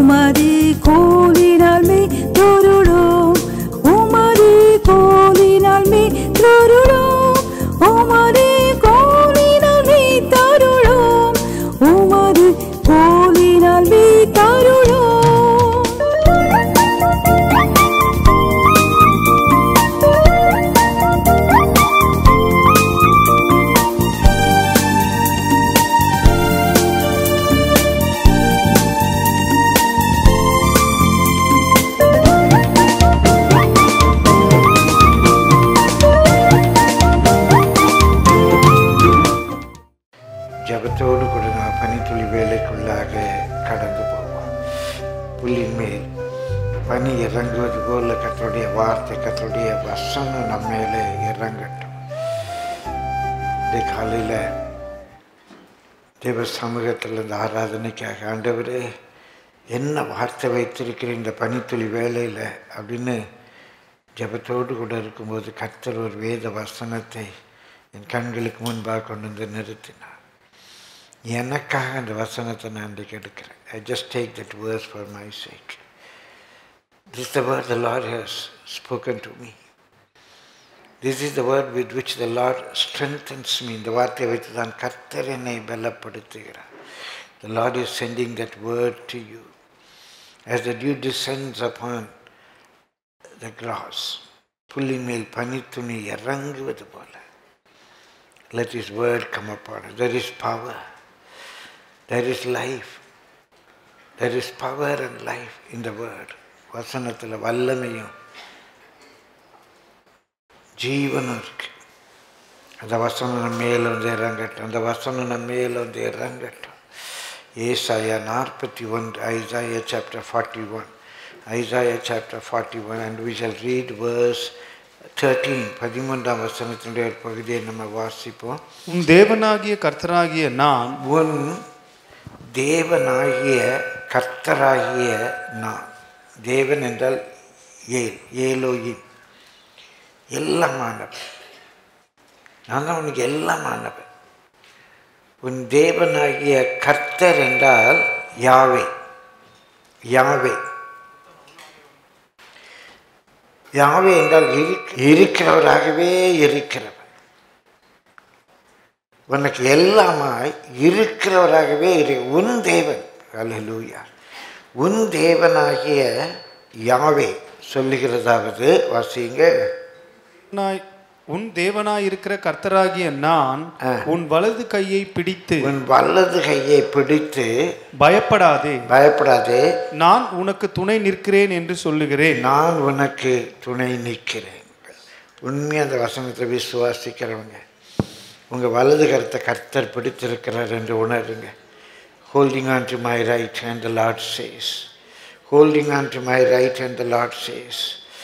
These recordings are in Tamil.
உமது கோலினால் மே தொருளோம் உமது கோலினால் மே தொருளோம் உமது கோலினால் மே தருளோம் உமது கோலினால் மே தருளோம் ஜபத்தோடு கூட நான் பனித்துளி வேலைக்குள்ளாக கடந்து போவோம் புல்லின் மேல் பனி இறங்குவது போல கத்தருடைய வார்த்தை கத்தருடைய வசனம் நம்ம மேலே இறங்கட்டும் இந்த காலையில் தேவ சமூகத்தில் இந்த ஆராதனைக்காக ஆண்டவரே என்ன வார்த்தை வைத்திருக்கிற இந்த பனித்துளி வேலையில் அப்படின்னு ஜெபத்தோடு கூட இருக்கும்போது கர்த்தர் ஒரு வேத வசனத்தை என் கண்களுக்கு முன்பாக கொண்டு வந்து நிறுத்தினார் எனக்காக அந்த வசனத்தை நான் இன்றைக்கு எடுக்கிறேன் I just take that verse for my sake this the word the Lord has spoken to me this is the word with which the Lord strengthens me இந்த வார்த்தையை வைத்து தான் கர்த்தர் என்னை பலப்படுத்துகிறார் the Lord is sending that word to you as the dew descends upon the grass புல்லின் மேல் பனித்துணி இறங்குவது போல let his word come upon us there is power there is life there is power and life in the word வசனத்தில் வல்லமையும் ஜீவனும் இருக்கு அந்த வசனம் நம்ம மேல வந்து இறங்கட்டும் அந்த வசனம் நம்ம மேல வந்து இறங்கட்டும் ஏசாயா நாற்பத்தி ஒன்று Isaiah chapter forty one Isaiah chapter forty one and we shall read verse thirteen பதிமூன்றாம் வசனத்தினுடைய ஒரு பகுதியை நம்ம வாசிப்போம் உன் தேவனாகிய கர்த்தராகிய நான் உன் தேவனாகிய கர்த்தராகிய நான் தேவன் என்றால் ஏல் ஏலோயின் எல்லாமானவன் நான் தான் உனக்கு எல்லாமானவன் உன் தேவனாகிய கர்த்தர் என்றால் யாவே யாவே யாவே என்றால் இருக்- இருக்கிறவராகவே இருக்கிறவர் உனக்கு எல்லாமாய் இருக்கிறவராகவே இரு உன் தேவன் அல்லேலூயா உன் தேவனாகிய யாவே சொல்லுகிறதாவது வாசிங்க நாய்- உன் தேவனாய் இருக்கிற கர்த்தராகிய நான் ஆ. உன் வலது கையை பிடித்து உன் வலது கையை பிடித்து பயப்படாதே பயப்படாதே நான் உனக்கு துணை நிற்கிறேன் என்று சொல்லுகிறேன் நான் உனக்கு துணை நிற்கிறேன் உண்மையாக அந்த வசனத்தை விசுவாசிக்கிறவங்க உங்கள் வலது கருத்தை கர்த்தர் பிடித்திருக்கிறார் என்று உணருங்க holding on to my right and the Lord says holding on to my right and the Lord says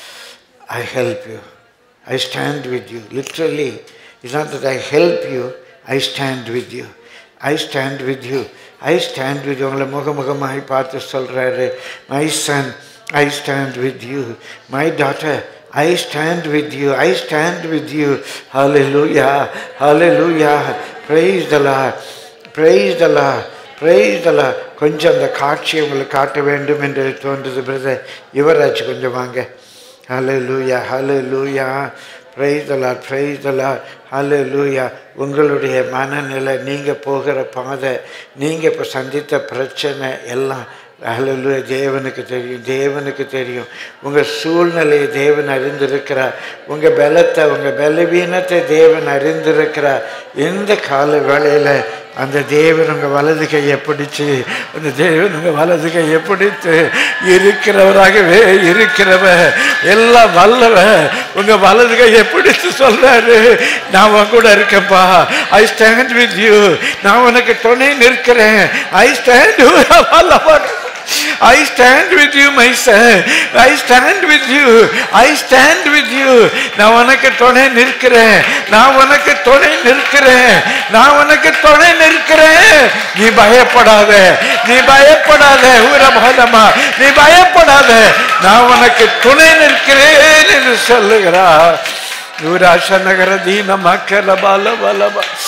I help you I stand with you literally is not that I help you I stand with you I stand with you I stand with உங்களை முகமுகமாய் பார்த்து சொல்கிறாரு my son I stand with you my daughter I stand with you I stand with you hallelujah hallelujah praise the lord praise the lord praise the lord கொஞ்சம் அந்த காட்சியை உங்களுக்கு காட்ட வேண்டும் என்று தோன்றுது பிரதர் யுவராஜ் கொஞ்சம் வாங்க ஹalleluya ஹalleluya praise the lord praise the lord ஹalleluya உங்களுடைய மனநிலை நீங்கள் போகிற பாதை நீங்கள் இப்போ சந்தித்த பிரச்சனை எல்லாம் ஹalleluya தேவனுக்கு தெரியும் தேவனுக்கு தெரியும் உங்கள் சூழ்நிலையை தேவன் அறிந்திருக்கிறார் உங்கள் பலத்தை உங்கள் பலவீனத்தை தேவன் அறிந்திருக்கிறார் இந்த கால வேளையில் அந்த தேவன் உங்கள் வலது கையை பிடிச்சு அந்த தேவன் உங்கள் வலது கையை பிடித்து இருக்கிறவராகவே இருக்கிறவர் எல்லாம் வல்லவர் உங்கள் வலது கையை பிடிச்சு சொல்றாரு நான் உன் கூட இருக்கேன்ப்பா ஐ ஸ்டாண்ட் வித் யூ நான் உனக்கு துணை நிற்கிறேன் ஐ ஸ்டாண்ட் வல்லவர் I stand with you, my son. I stand with you. I stand with you. நான் உனக்கு துணை நிற்கிறேன் நான் உனக்கு துணை நிற்கிறேன் நான் உனக்கு துணை நிற்கிறேன் நீ பயப்படாத நீ பயப்படாத ஊரபாதமா நீ பயப்படாத நான் உனக்கு துணை நிற்கிறேன் என்று சொல்லுகிறார் ஊராச நகர தீன மக்கள் பல பலபா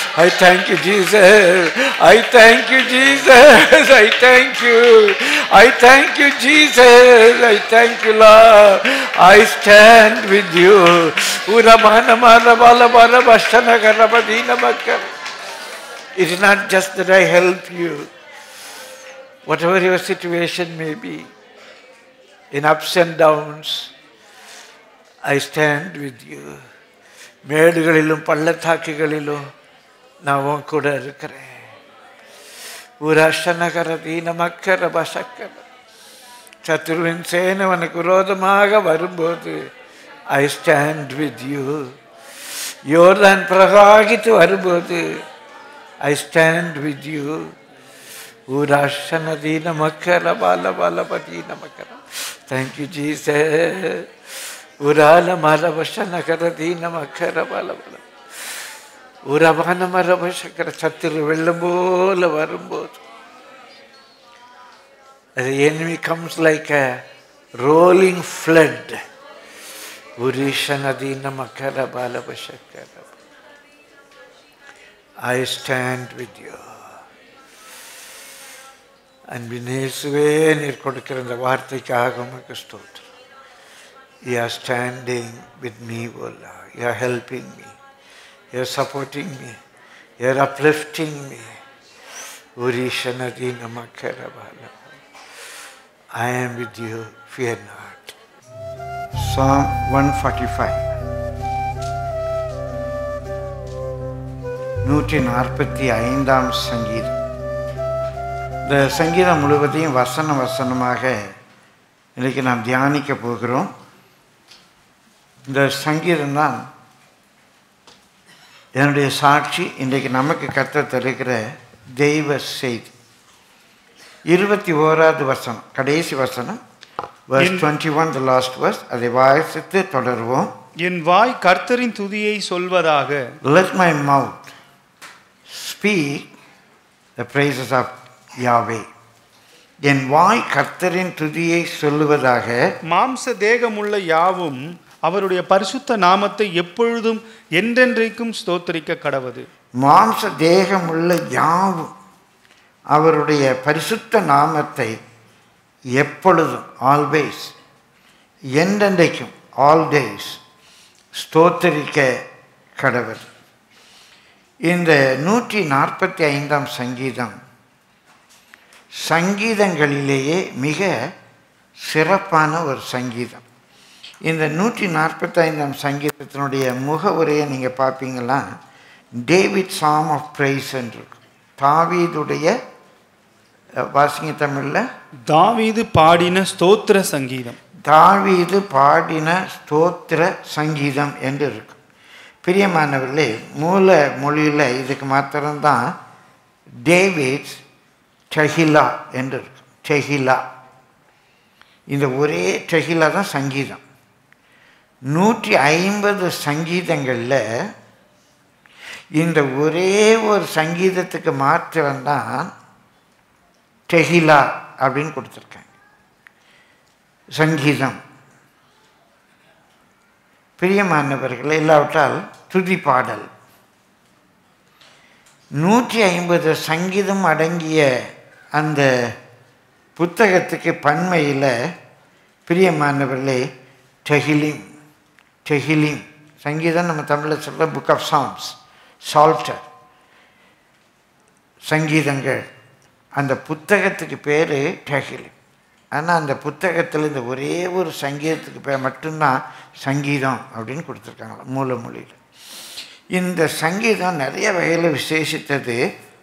I thank you, Jesus. I thank you, Jesus. I thank you. I thank you, Jesus. I thank you, Lord. I stand with you. Uramana mala bala bala bashana karabadina bakar. It is not just that I help you. Whatever your situation may be, in ups and downs, I stand with you. மேடுகளிலும் பள்ளத்தாக்குகளிலும் நான் உன் கூட இருக்கிறேன் உரஷனகர தீனமக்கர பசக்கர சத்ருவின் சேனவனுக்கு விரோதமாக வரும்போது ஐ ஸ்டாண்ட் வித் யூ யோர்தான் பிரகாகித்து வரும்போது ஐ ஸ்டாண்ட் வித் யூ ஊராஷன தீனமக்கர பால பாலபதி நமக்கர தேங்க்யூ ஜீச உரால மரவசனகர தீனமக்கர பால பால உரவான மரவசக்கர சத்துரு வெள்ளம் போல வரும்போது The enemy comes like a rolling flood. Urishanadina makara balabashakara. I stand with you. அன்பினேசுவே நீர் கொடுக்கிற இந்த வார்த்தைக்காக உமக்கு ஸ்தோத்திரம் you are standing with me ஓலா you are helping me you are supporting me you are uplifting me உரீஷனதி நமக்கர பால I am with you, fear not. Psalm 145 நூற்றி நாற்பத்தி ஐந்தாம் சங்கீதம் இந்த சங்கீதம் முழுவதையும் வசன வசனமாக இன்றைக்கு நாம் தியானிக்க போகிறோம் இந்த சங்கீதம் தான் என்னுடைய சாட்சி இன்றைக்கு நமக்கு கத்த தருகிற தெய்வ செய்தி இருபத்தி ஓராவது வசனம் கடைசி வசனம் verse 21 the last verse அதை வாசித்து தொடருவோம் என் வாய் கர்த்தரின் துதியை சொல்வதாக let my mouth speak the praises of Yahweh என் வாய் கர்த்தரின் துதியை சொல்லுவதாக மாம்ச தேகமுள்ள யாவும் அவருடைய பரிசுத்த நாமத்தை எப்பொழுதும் என்றென்றைக்கும் ஸ்தோத்தரிக்க கடவது மாம்ச தேகமுள்ள யாவும் அவருடைய பரிசுத்த நாமத்தை எப்பொழுதும் ஆல்வேஸ் என்றென்றைக்கும் ஆல் டேஸ் ஸ்தோத்தரிக்க கடவுள் இந்த நூற்றி நாற்பத்தி ஐந்தாம் சங்கீதம் சங்கீதங்களிலேயே மிக சிறப்பான ஒரு சங்கீதம் இந்த நூற்றி நாற்பத்தி ஐந்தாம் சங்கீதத்தினுடைய முக உரையை நீங்கள் பார்ப்பீங்களா டேவிட் சாம் ஆஃப் பிரைஸ் என்று இருக்கும் தாவீதுடைய அஹ், வாசிங்க தமிழில் தாவீது பாடின ஸ்தோத்திர சங்கீதம் தாவீது பாடின ஸ்தோத்திர சங்கீதம் என்று இருக்கும் பிரியமானவர்களே மூல மொழியில் இதுக்கு மாத்திரம்தான் டேவிட்ஸ் டெஹிலா என்று இருக்கும் டெஹிலா இந்த ஒரே டெஹிலா தான் சங்கீதம் நூற்றி ஐம்பது சங்கீதங்களில் இந்த ஒரே ஒரு சங்கீதத்துக்கு மாத்திரம் தான் டெஹிலா அப்படின்னு கொடுத்துருக்காங்க சங்கீதம் பிரியமானவர்கள் இல்லாவிட்டால் துதி பாடல் நூற்றி ஐம்பது சங்கீதம் அடங்கிய அந்த புத்தகத்துக்கு பன்மையில் பிரியமானவர்களே டெஹிலிம் டெஹிலிம் சங்கீதம் நம்ம தமிழில் சொல்ல புக் ஆஃப் சாங்ஸ் சால்டர் சங்கீதங்கள் அந்த புத்தகத்துக்கு பேர் டெஹிலிம் ஆனால் அந்த புத்தகத்தில் இந்த ஒரே ஒரு சங்கீதத்துக்கு பேர் மட்டும்தான் சங்கீதம் அப்படின்னு கொடுத்துருக்காங்க மூல மொழியில் இந்த சங்கீதம் நிறைய வகையில் விசேஷித்தது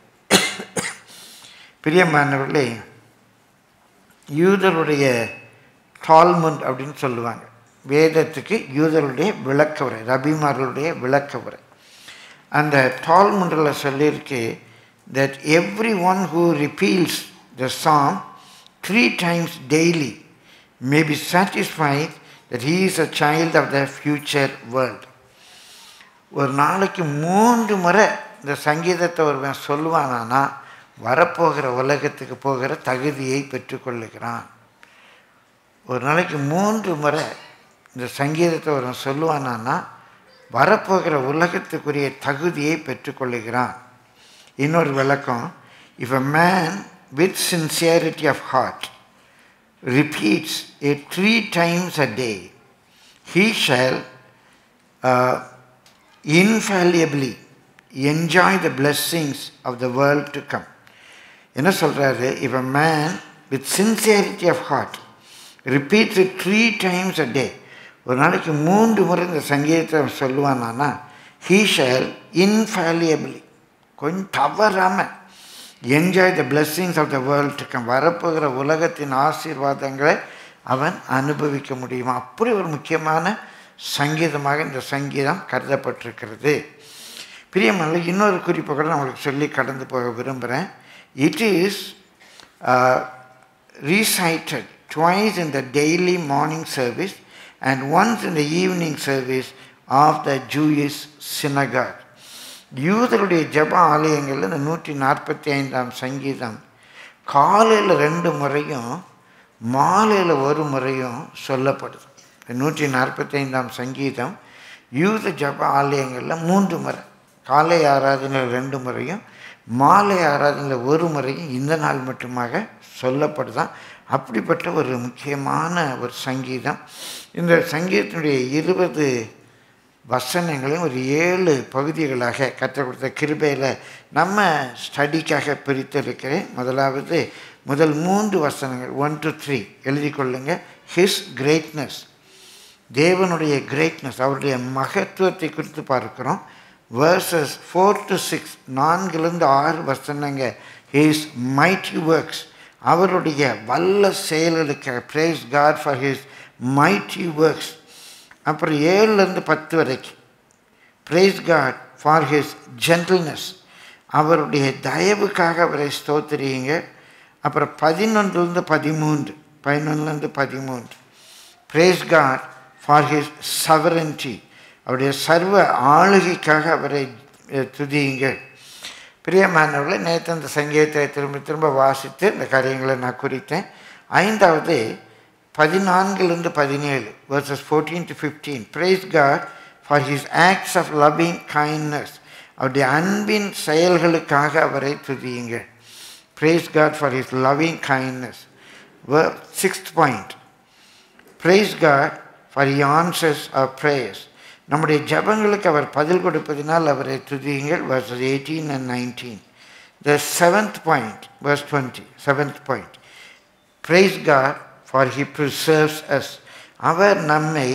பிரியமானவர்களே யூதருடைய டால்முண்ட் அப்படின்னு சொல்லுவாங்க வேதத்துக்கு யூதருடைய விளக்க உரை ரபிமார்களுடைய விளக்க உரை அந்த டால்முண்டில் சொல்லியிருக்கு that every one who repeats the song three times daily may be satisfied that he is a child of the future world ஒரு நாளைக்கு மூன்று முறை இந்த சங்கீதத்தை ஒருவன் சொல்லுவானானா வரப்போகிற உலகத்துக்கு போகிற தகுதியை பெற்றுக்கொள்ளுகிறான் ஒரு நாளைக்கு மூன்று முறை இந்த சங்கீதத்தை ஒருவன் சொல்லுவானானா வரப்போகிற உலகத்துக்குரிய தகுதியை பெற்றுக்கொள்ளுகிறான் இன்னொரு விளக்கம் if a man with sincerity of heart repeats it three times a day, he shall uh, infallibly enjoy the blessings of the world to come. என்ன சொல்றாரு if a man with sincerity of heart repeats it three times a day ஒரு நாளைக்கு மூன்று முறை இந்த சங்கீதத்தை அவன் சொல்லுவானானா he shall infallibly கொஞ்சம் தவறாமல் enjoy the blessings of the world come வரப்போகிற உலகத்தின் ஆசீர்வாதங்களை அவன் அனுபவிக்க முடியுமா அப்படி ஒரு முக்கியமான சங்கீதமாக இந்த சங்கீதம் கருதப்பட்டிருக்கிறது பிரியமான இன்னொரு குறிப்பை கூட நான் உங்களுக்கு சொல்லி கடந்து போக விரும்புகிறேன் it is recited twice in the daily morning service and once in the evening service of the Jewish synagogue. யூதருடைய ஜப ஆலயங்களில் இந்த நூற்றி நாற்பத்தி ஐந்தாம் சங்கீதம் காலையில் ரெண்டு முறையும் மாலையில் ஒரு முறையும் சொல்லப்படுது இந்த நூற்றி நாற்பத்தி ஐந்தாம் சங்கீதம் யூத ஜப ஆலயங்களில் மூன்று முறை காலை ஆராதனையில் ரெண்டு முறையும் மாலை ஆராதனையில் ஒரு முறையும் இந்த நாள் மட்டுமாக சொல்லப்படுதான் அப்படிப்பட்ட ஒரு முக்கியமான ஒரு சங்கீதம் இந்த சங்கீதத்தினுடைய இருபது வசனங்களையும் ஒரு ஏழு பகுதிகளாக கற்றுக் கொடுத்த கிருபையில் நம்ம ஸ்டடிக்காக பிரித்திருக்கிறேன் முதலாவது முதல் மூன்று வசனங்கள் ஒன் டு த்ரீ எழுதி கொள்ளுங்க ஹிஸ் கிரேட்னஸ் தேவனுடைய கிரேட்னஸ் அவருடைய மகத்துவத்தை குறித்து பார்க்கிறோம் வேர்சஸ் ஃபோர் டு சிக்ஸ் நான்கிலிருந்து ஆறு வசனங்க ஹிஸ் மைட்டி ஒர்க்ஸ் அவருடைய வல்ல செயல்களுக்காக praise God for his mighty works அப்புறம் ஏழுலேருந்து பத்து வரைக்கும் praise God for his gentleness அவருடைய தயவுக்காக அவரை ஸ்தோத்திரியுங்க அப்புறம் பதினொன்றுலேருந்து பதிமூன்று பதினொன்றுலேருந்து பதிமூன்று praise God for his sovereignty அவருடைய சர்வ ஆளுகைக்காக அவரை அஹ், துதியுங்கள் பிரியமானவர்களை நேற்று அந்த சங்கீதத்தை திரும்ப திரும்ப வாசித்து இந்த காரியங்களை நான் குறித்தேன் ஐந்தாவது பதினான்கிலிருந்து பதினேழு verses fourteen to fifteen praise God for his acts of loving kindness அவருடைய அன்பின் செயல்களுக்காக அவரை துதியுங்கள் praise God for his loving kindness sixth point praise God for he answers our prayers நம்முடைய ஜெபங்களுக்கு அவர் பதில் கொடுப்பதினால் அவரை துதியுங்கள் verses eighteen and nineteen the seventh point verse twenty seventh point praise God for he preserves us அவர் நம்மை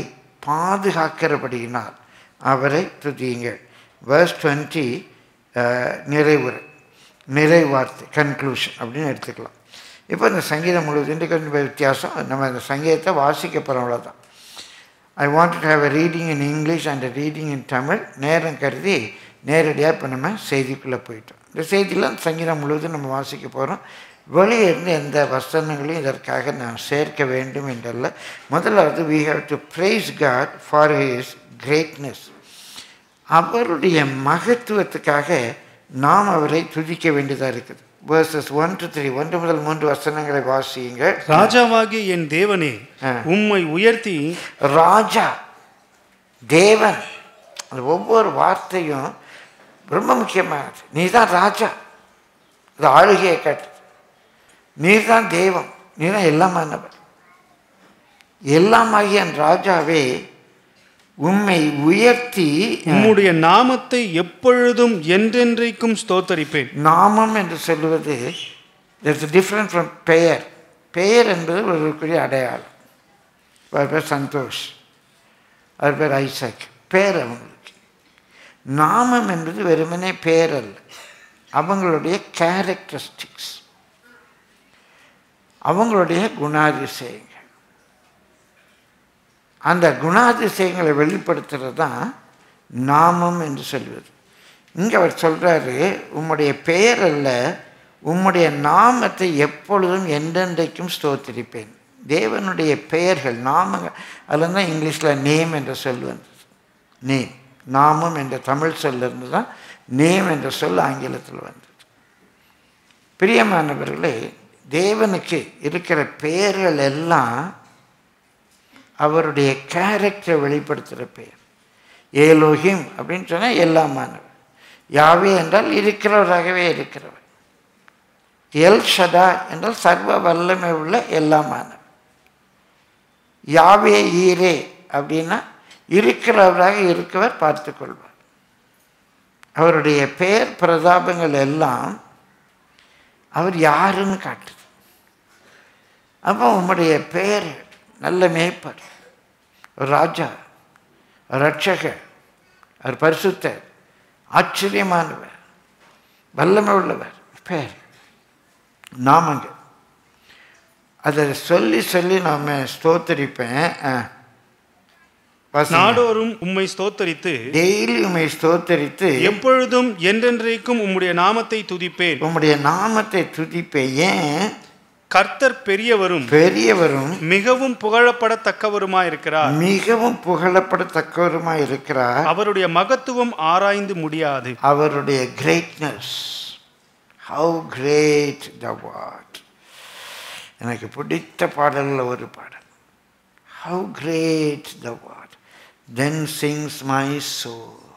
பாதுகாக்கிறபடியினால் அவரை துதியுங்கள் verse டுவெண்ட்டி நிறைவுரை நிறைவார்த்தை கன்க்ளூஷன் அப்படின்னு எடுத்துக்கலாம் இப்போ இந்த சங்கீதம் முழுவதும் இன்றைக்கு கொஞ்சம் வித்தியாசம் நம்ம இந்த சங்கீதத்தை வாசிக்க போகிறோம் அவ்வளோதான் I want to have a reading in English and reading in Tamil நேரம் கருதி நேரடியாக இப்போ நம்ம செய்திக்குள்ளே போயிட்டோம் இந்த செய்தியில் அந்த சங்கீதம் முழுவதும் நம்ம வாசிக்க போகிறோம் வெளியே இருந்து எந்த வசனங்களையும் இதற்காக நாம் சேர்க்க வேண்டும் என்றல்ல முதலாவது we have to praise God for his greatness அவருடைய மகத்துவத்துக்காக நாம் அவரை துதிக்க வேண்டியதாக இருக்குது வேர்சஸ் ஒன் டு த்ரீ ஒன்று முதல் மூன்று வசனங்களை வாசியுங்கள் ராஜாவாகிய என் தேவனே ஆ. உம்மை உயர்த்தி ராஜா தேவன் அந்த ஒவ்வொரு வார்த்தையும் ரொம்ப முக்கியமானது நீ தான் ராஜா அது ஆளுகையை காட்டு நீ தான் தெய்வம் நீ தான் எல்லாமானவர் எல்லாமாகிய என் ராஜாவே உம்மை உயர்த்தி உம்முடைய நாமத்தை எப்பொழுதும் என்றென்றைக்கும் ஸ்தோத்தரிப்பேன் நாமம் என்று சொல்லுவது there's a different from பெயர் பெயர் என்பது ஒருவருக்குரிய அடையாளம் அவர் பேர் சந்தோஷ் அவர் பேர் ஐசக் பேர் அவங்களுக்கு நாமம் என்பது வெறுமனே பேர் அல்ல அவங்களுடைய கேரக்டரிஸ்டிக்ஸ் அவங்களுடைய குணாதிசயங்கள் அந்த குணாதிசயங்களை வெளிப்படுத்துறது தான் நாமம் என்று சொல்வது இங்கே அவர் சொல்கிறாரு உம்முடைய பெயர் அல்ல உம்முடைய நாமத்தை எப்பொழுதும் என்றென்றைக்கும் ஸ்தோத்திரிப்பேன் தேவனுடைய பெயர்கள் நாமங்கள் அதில் தான் இங்கிலீஷில் நேம் என்ற சொல் வந்தது நேம் நாமம் என்ற தமிழ் சொல்லிருந்து தான் நேம் என்ற சொல் ஆங்கிலத்தில் வந்தது பிரியமானவர்களே தேவனுக்கு இருக்கிற பெயர்கள் எல்லாம் அவருடைய கேரக்டரை வெளிப்படுத்துகிற பெயர் ஏலோஹிம் அப்படின்னு சொன்னால் எல்லாமானவர் யாவே என்றால் இருக்கிறவராகவே இருக்கிறவர் எல் ஷதா என்றால் சர்வ வல்லமை உள்ள எல்லாமானவர் யாவே ஈரே அப்படின்னா இருக்கிறவராக இருக்கவர் பார்த்துக்கொள்வார் அவருடைய பெயர் பிரதாபங்கள் எல்லாம் அவர் யாருன்னு காட்டுது அப்போ உம்முடைய பெயர் நல்ல மேய்ப்பர் ஒரு ராஜா ஒரு ரட்சகர் அவர் பரிசுத்தர் ஆச்சரியமானவர் வல்லமை உள்ளவர் பேர் நாமங்க அதை சொல்லி சொல்லி நாம் ஸ்தோத்தரிப்பேன் ஆ. வாசிங்க. நாடோறும் உம்மை ஸ்தோத்தரித்து டெய்லி உண்மை ஸ்தோத்தரித்து எப்பொழுதும் என்றென்றைக்கும் உம்முடைய நாமத்தை துதிப்பேன் உம்முடைய நாமத்தை துதிப்பேன் ஏன் கர்த்தர் பெரியவரும் பெரியவரும் மிகவும் புகழப்படத்தக்கவருமாயிருக்கிறார் மிகவும் புகழப்படத்தக்கவருமாய் இருக்கிறார் அவருடைய மகத்துவம் ஆராய்ந்து முடியாது அவருடைய greatness how great thou art எனக்கு பிடித்த பாடலில் ஒரு பாடல் how great thou art then sings my soul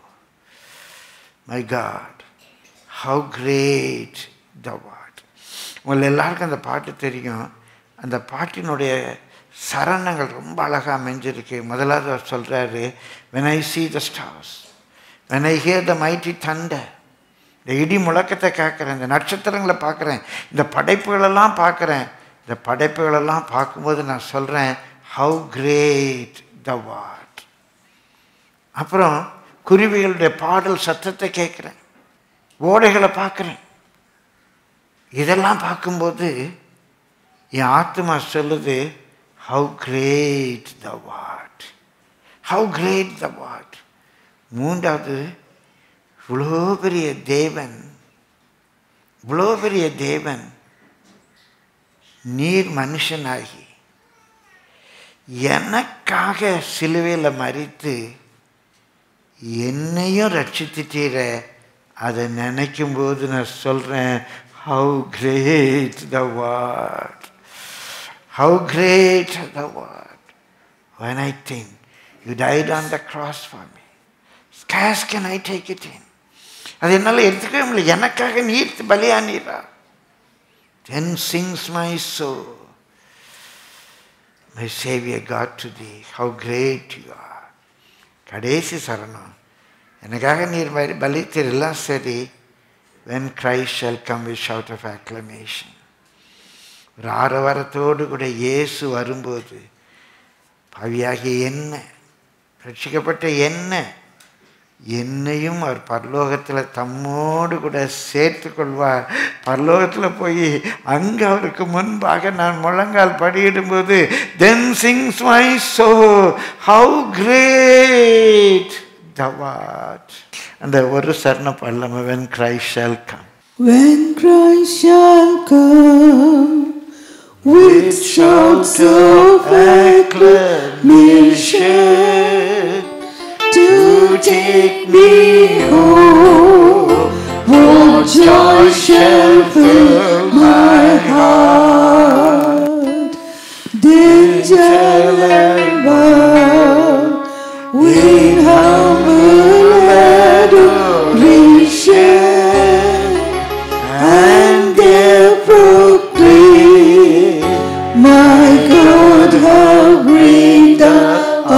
my God how great thou art உங்கள் எல்லாருக்கும் அந்த பாட்டு தெரியும் அந்த பாட்டினுடைய சரணங்கள் ரொம்ப அழகாக அமைஞ்சிருக்கு முதலாவது அவர் சொல்கிறாரு when I see the stars when I hear the mighty thunder இந்த இடி முழக்கத்தை கேட்குறேன் இந்த நட்சத்திரங்களை பார்க்குறேன் இந்த படைப்புகளெல்லாம் பார்க்குறேன் இந்த படைப்புகளெல்லாம் பார்க்கும்போது நான் சொல்கிறேன் ஹவு கிரேட் த வாட் அப்புறம் குருவிகளுடைய பாடல் சத்தத்தை கேட்குறேன் ஓடைகளை பார்க்குறேன் இதெல்லாம் பார்க்கும்போது என் ஆத்மா சொல்லுது how great thou art how great thou art மூன்றாவது இவ்வளோ பெரிய தேவன் இவ்வளோ பெரிய தேவன் நீர் மனுஷனாகி எனக்காக சிலுவையில் மறித்து என்னையும் ரட்சித்துட்டீர அதை நினைக்கும் போது நான் சொல்கிறேன் how great thou art how great thou art when I think you died on the cross for me scarce can I take it in அது என்னால் எடுத்துக்கவே முடியல எனக்காக நீர் பலியானீரா then sings my soul my savior God to thee how great you are கடைசி சரணம் எனக்காக நீர் மாதிரி பலித்தீரெல்லாம் சரி when Christ shall come with shout of acclamation ஒரு ஆரவாரத்தோடு கூட இயேசு வரும்போது பாவியாகிய என்ன ரட்சிக்கப்பட்ட என்ன என்னையும் அவர் பரலோகத்தில் தம்மோடு கூட சேர்த்து கொள்வார் பரலோகத்தில் போய் அங்கே அவருக்கு முன்பாக நான் முழங்கால் படியிடும்போது then sings my soul how great தவாட் அந்த ஒரு சரண பல்லம when Christ shall come When Christ shall come with shouts of acclamation to take me home, what joy shall fill my heart? Then shall I bow with humble adoration and there proclaim, My God, how great thou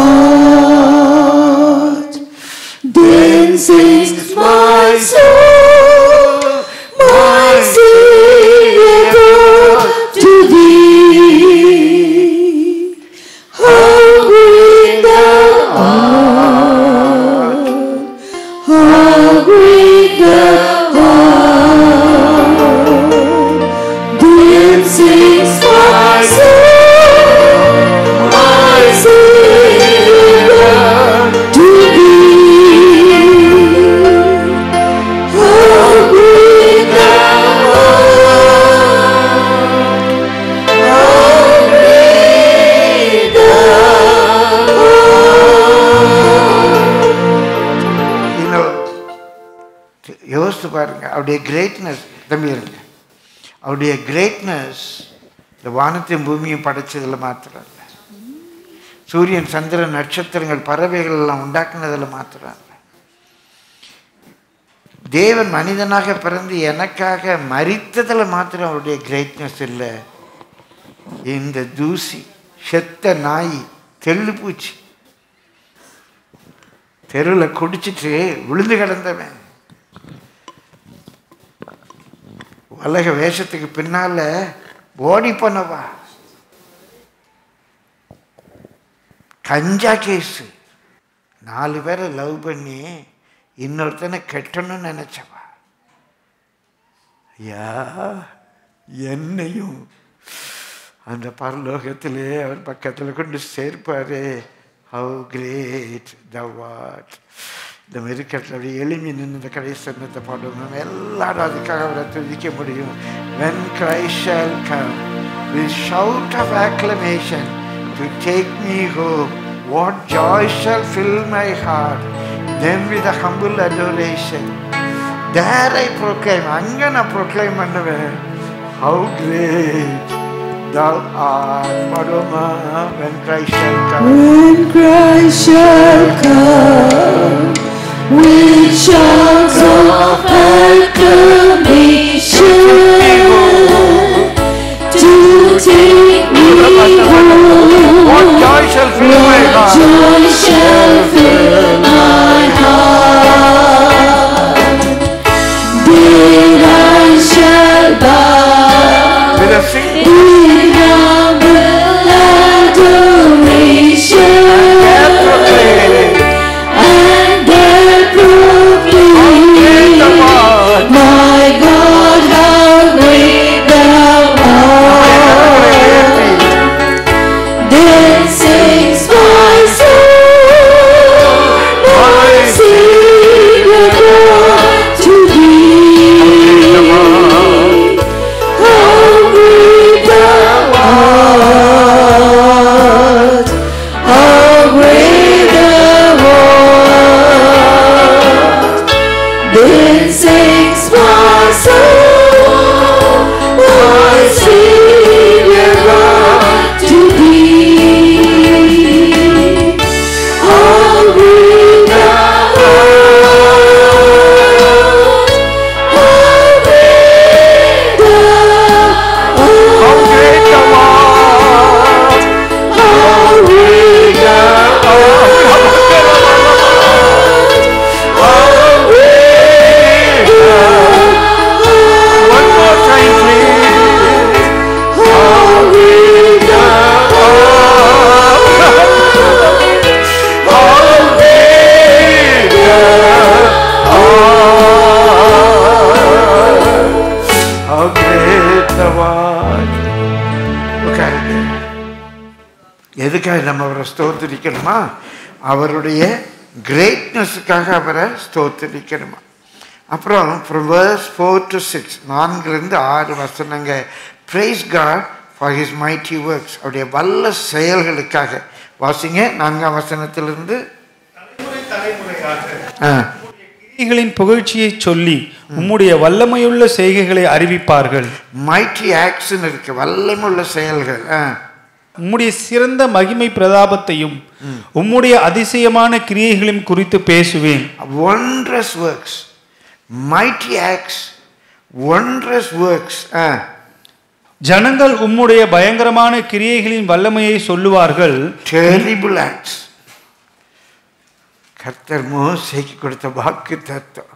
art. Then sings my soul, my Savior God, to thee. How great thou art, how great thou art. Then sings my soul, my Savior to thee. How great thou art, how great thou art. இன்னும் யோசித்து பாருங்க அவருடைய கிரேட்னஸ் தம்பி இருங்க அவருடைய கிரேட்னஸ் இந்த வானத்தையும் பூமியும் படைச்சதில் மாத்திரம் இல்லை சூரியன் சந்திரன் நட்சத்திரங்கள் பறவைகள் எல்லாம் உண்டாக்குனதில் மாத்திரம் இல்ல. தேவன் மனிதனாக பிறந்து எனக்காக மரித்ததில் மாத்திரம் அவருடைய கிரேட்னஸ் இல்லை இந்த தூசி செத்த நாய் தெள்ளு பூச்சி தெருவில் குடிச்சிட்டு விழுந்து கிடந்தவன் உலக வேஷத்துக்கு பின்னால ஓடி போனவா கஞ்சா கேஸு நாலு பேரை லவ் பண்ணி இன்னொருத்தனை கெட்டணும்னு நினைச்சவா ஐயா என்னையும் அந்த பரலோகத்திலே அவர் பக்கத்தில் கொண்டு சேர்ப்பாரு ஹவு கிரேட் த வாட் இந்த மெருக்கட்டில் அப்படியே எளிமை நின்று இந்த கடைசி சன்னத்தை பாடுவோம் நம்ம எல்லாரும் அதுக்காக அவரை துதிக்க முடியும் when Christ shall come with shout of acclamation to take me home what joy shall fill my heart then with a humble adoration there I proclaim அங்கே நான் proclaim பண்ணுவேன் how great thou art பாடுவோமா when Christ shall come When Christ shall come with shouts of acclamation to take me home, what joy shall fill my what heart joy shall fill my heart. Then I shall bow with a sing in humble adoration. and proclaim And then proclaim, the Lord My God, how great thou art. Then sings my soul, my Savior God, to thee. How great thou art. How great thou art. Then sings my soul, my Savior God, to thee. How great thou art. How great thou how great thou art How great thou one more time please How great thou how great thou art how great thou art உட்காருங்க எதுக்காக நம்ம அவரை ஸ்தோத்திரிக்கணுமா அவருடைய கிரேட்னஸுக்காக அவரை ஸ்தோத்திரிக்கணுமா அப்புறம் from verse four to six நான்குலேருந்து ஆறு வசனங்க praise God for his mighty works அவருடைய வல்ல செயல்களுக்காக வாசிங்க நான்காம் வசனத்திலிருந்து ஆ கிரியைகளின் புகழ்ச்சியை சொல்லி உம்முடைய வல்லமையுள்ள செய்கைகளை அறிவிப்பார்கள் மைட்டி ஆக்ஷன் இருக்கு வல்லமுள்ள செயல்கள் ஆ உம்முடைய சிறந்த மகிமை பிரதாபத்தையும் உம்முடைய அதிசயமான கிரியைகளையும் குறித்து பேசுவேன் wondrous works mighty acts wondrous works ஆ ஜனங்கள் உம்முடைய பயங்கரமான கிரியைகளின் வல்லமையை சொல்லுவார்கள் terrible acts கர்த்தர் மோசைக்கு கொடுத்த வாக்கு தத்துவம்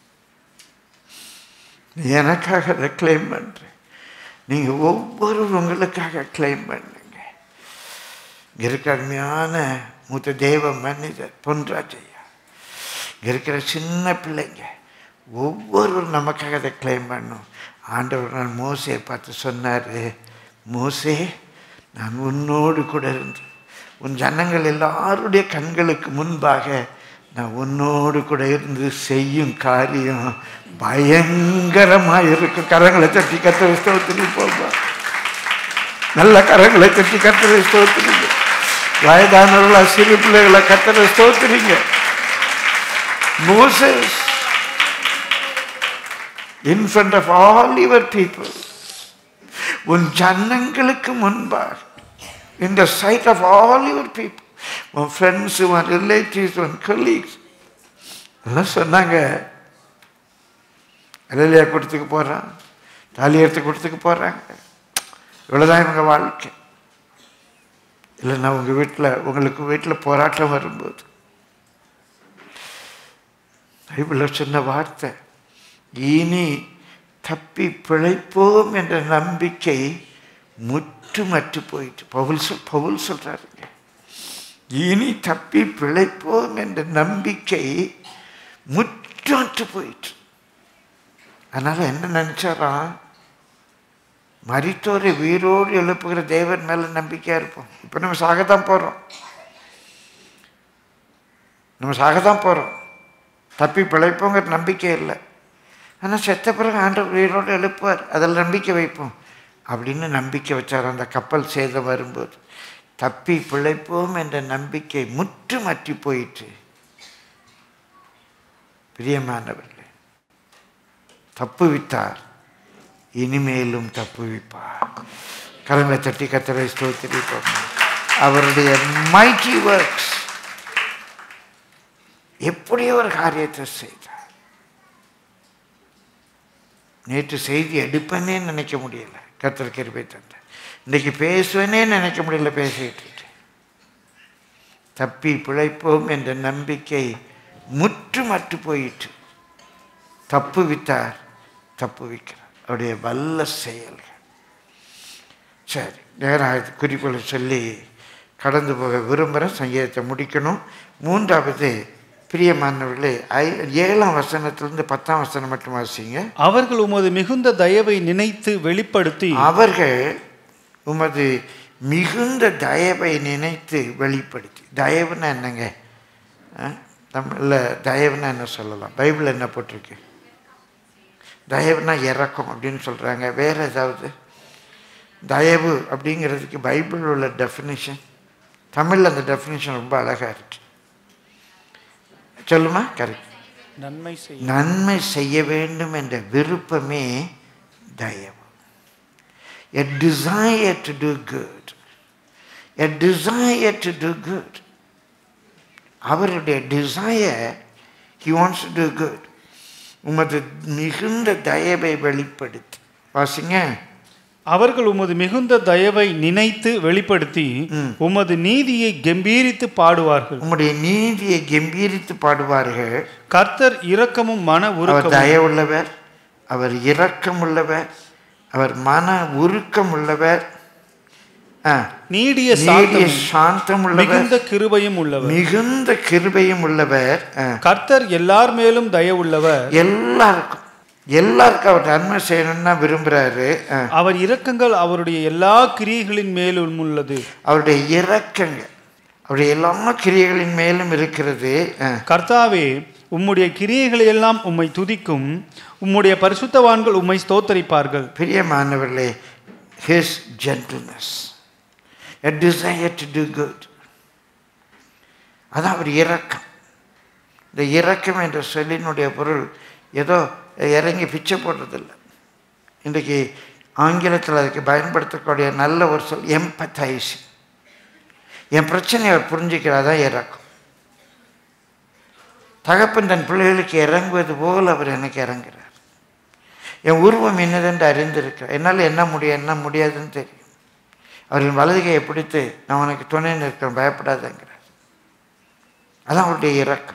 நீ எனக்காக அதை கிளைம் பண்றேன் நீங்க ஒவ்வொருவரும் உங்களுக்காக கிளைம் பண்ணுங்க இங்க இருக்கிற அருமையான மூத்த தேவ மனிதர் பொன்ராஜையா இங்க இருக்கிற சின்ன பிள்ளைங்க ஒவ்வொருவரும் நமக்காக அதை கிளைம் பண்ணும் ஆண்டவர் நான் மோசையை பார்த்து சொன்னார் மோசே நான் உன்னோடு கூட இருந்து உன் ஜனங்கள் எல்லாருடைய கண்களுக்கு முன்பாக நான் உன்னோடு கூட இருந்து செய்யும் காரியம் பயங்கரமாக இருக்கும் கரங்களை தட்டி கத்திர ஸ்தோத்திரி போப்பா நல்ல கரங்களை தட்டி கத்திர ஸ்தோத்திரிங்க வயதானவர்களா சிறு பிள்ளைகளை கத்திர ஸ்தோத்திரிங்க Moses in front of all your people உன் ஜனங்களுக்கு முன்பாக in the sight of all your people உன் ஃப்ரெண்ட்ஸு உன் ரிலேட்டிவ்ஸ் உன் கொலீக்ஸ் எல்லாம் சொன்னாங்க அலையிலையா கொடுத்துக்கு போகிறான் தாலி எடுத்து கொடுத்துக்கு போகிறாங்க இவ்வளோதான் இவங்க வாழ்க்கை இல்லைன்னா உங்கள் வீட்டில் உங்களுக்கு வீட்டில் போராட்டம் வரும்போது பைபிளில் சொன்ன வார்த்தை இனி தப்பி பிழைப்போம் என்ற நம்பிக்கை முற்றுமற்று போயிட்டு பவுல் சொல் பவுல் சொல்றாருங்க இனி தப்பி பிழைப்போம் என்ற நம்பிக்கை முற்றற்று போயிட்டு அதனால என்ன நினைச்சாராம் மரித்தோரை உயிரோடு எழுப்புகிற தேவன் மேல நம்பிக்கையா இருப்போம் இப்போ நம்ம சாகத்தான் போறோம் நம்ம சாகத்தான் போறோம் தப்பி பிழைப்போங்கிற நம்பிக்கை இல்லை ஆனால் செத்த பிறகு ஆண்டவர் உயிரோடு எழுப்புவார் அதில் நம்பிக்கை வைப்போம் அப்படின்னு நம்பிக்கை வச்சார் அந்த கப்பல் சேதம் வரும்போது தப்பி பிழைப்போம் என்ற நம்பிக்கை முற்றுமற்றி போயிற்று பிரியமானவர்களே தப்புவித்தார் இனிமேலும் தப்புவிப்பார் கரங்களை தட்டி கத்தரை ஸ்தோத்திரிப்போம் அவருடைய மைட்டி ஒர்க்ஸ் எப்படி ஒரு காரியத்தை செய்தார் நேற்று செய்தி எடுப்பேனே நினைக்க முடியல கத்தர் கிருபை தந்த இன்னைக்கு பேசுவேனே நினைக்க முடியல பேசிட்டு இருக்கேன். தப்பி பிழைப்போம் என்ற நம்பிக்கை முற்றுமற்று போயிற்று தப்பு வித்தார் தப்பு வைக்கிறார் அவருடைய வல்ல செயல்கள் சரி நேரம் குறிப்புகளை சொல்லி கடந்து போக விரும்புகிறேன் சங்கீதத்தை முடிக்கணும் மூன்றாவது பிரியமானவர்களே ஐ ஏழாம் வசனத்திலிருந்து பத்தாம் வசனம் மட்டும் வாசிங்க அவர்கள் உமது மிகுந்த தயவை நினைத்து வெளிப்படுத்தி அவர்கள் உமது மிகுந்த தயவை நினைத்து வெளிப்படுத்தி தயவுன்னா என்னங்க தமிழில் தயவுன்னா என்ன சொல்லலாம் பைபிள் என்ன போட்டிருக்கு தயவுனா இறக்கம் அப்படின்னு சொல்கிறாங்க வேற ஏதாவது தயவு அப்படிங்கிறதுக்கு பைபிள் உள்ள டெஃபினிஷன் தமிழில் அந்த டெஃபினிஷன் ரொம்ப அழகாக இருக்கு சொல்லுமா கரெக்ட் நன்மை செய்ய நன்மை செய்ய வேண்டும் என்ற விருப்பமே தயவு a desire to do good a desire to do good அவருடைய desire he wants to do good உமது மிகுந்த தயவை வெளிப்படுத்தி வாசிங்க அவர்கள் உமது மிகுந்த தயவை நினைத்து வெளிப்படுத்தி உமது நீதியை கம்பீரித்து பாடுவார்கள் உம்முடைய நீதியை கம்பீரித்து பாடுவார்கள் கர்த்தர் இரக்கமும் மன அவர் உருக்கமும் தயவுள்ளவர் அவர் இரக்கம் உள்ளவர் அவர் மன உருக்கம் உள்ளவர் ஆ, நீடிய நீடிய சாந்தமும் சாந்தம் உள்ளவர் மிகுந்த கிருபையும் உள்ளவர் மிகுந்த கிருபையும் உள்ளவர் ஆ, கர்த்தர் எல்லார் மேலும் தயவுள்ளவர் எல்லாருக்கும் எல்லாருக்கும் அவர் நன்மை செய்யணும்னு விரும்புறாரு ஆ, அவர் இரக்கங்கள் அவருடைய எல்லா கிரியைகளின் மேலும் உள்ளது அவருடைய இரக்கங்கள் அவருடைய எல்லா கிரியைகளின் மேலும் இருக்கிறது ஆ, கர்த்தாவே உம்முடைய கிரியைகளை எல்லாம் உம்மை துதிக்கும் உம்முடைய பரிசுத்தவான்கள் உம்மை ஸ்தோத்தரிப்பார்கள் பிரியமானவர்களே his gentleness a desire to do good அதான் அவர் இரக்கம் இந்த இரக்கம் என்ற சொல்லினுடைய பொருள் ஏதோ இறங்கி பிச்சை போடுறதில்லை இன்றைக்கு ஆங்கிலத்தில் அதுக்கு பயன்படுத்தக்கூடிய நல்ல ஒரு சொல் எம்பத்தைஸ் என் பிரச்சனையை அவர் புரிஞ்சுக்கிறார் தான் இறக்கம் தகப்பன் தன் பிள்ளைகளுக்கு இறங்குவது போல் அவர் எனக்கு இறங்குறார் என் உருவம் என்னதென்று அறிந்திருக்கிறார் என்னால் என்ன முடியும் என்ன முடியாதுன்னு தெரியும் அவரின் வலது கையை பிடித்து நான் உனக்கு துணை நிற்கிறேன் பயப்படாதேங்கிறார் அதான் அவருடைய இரக்கம்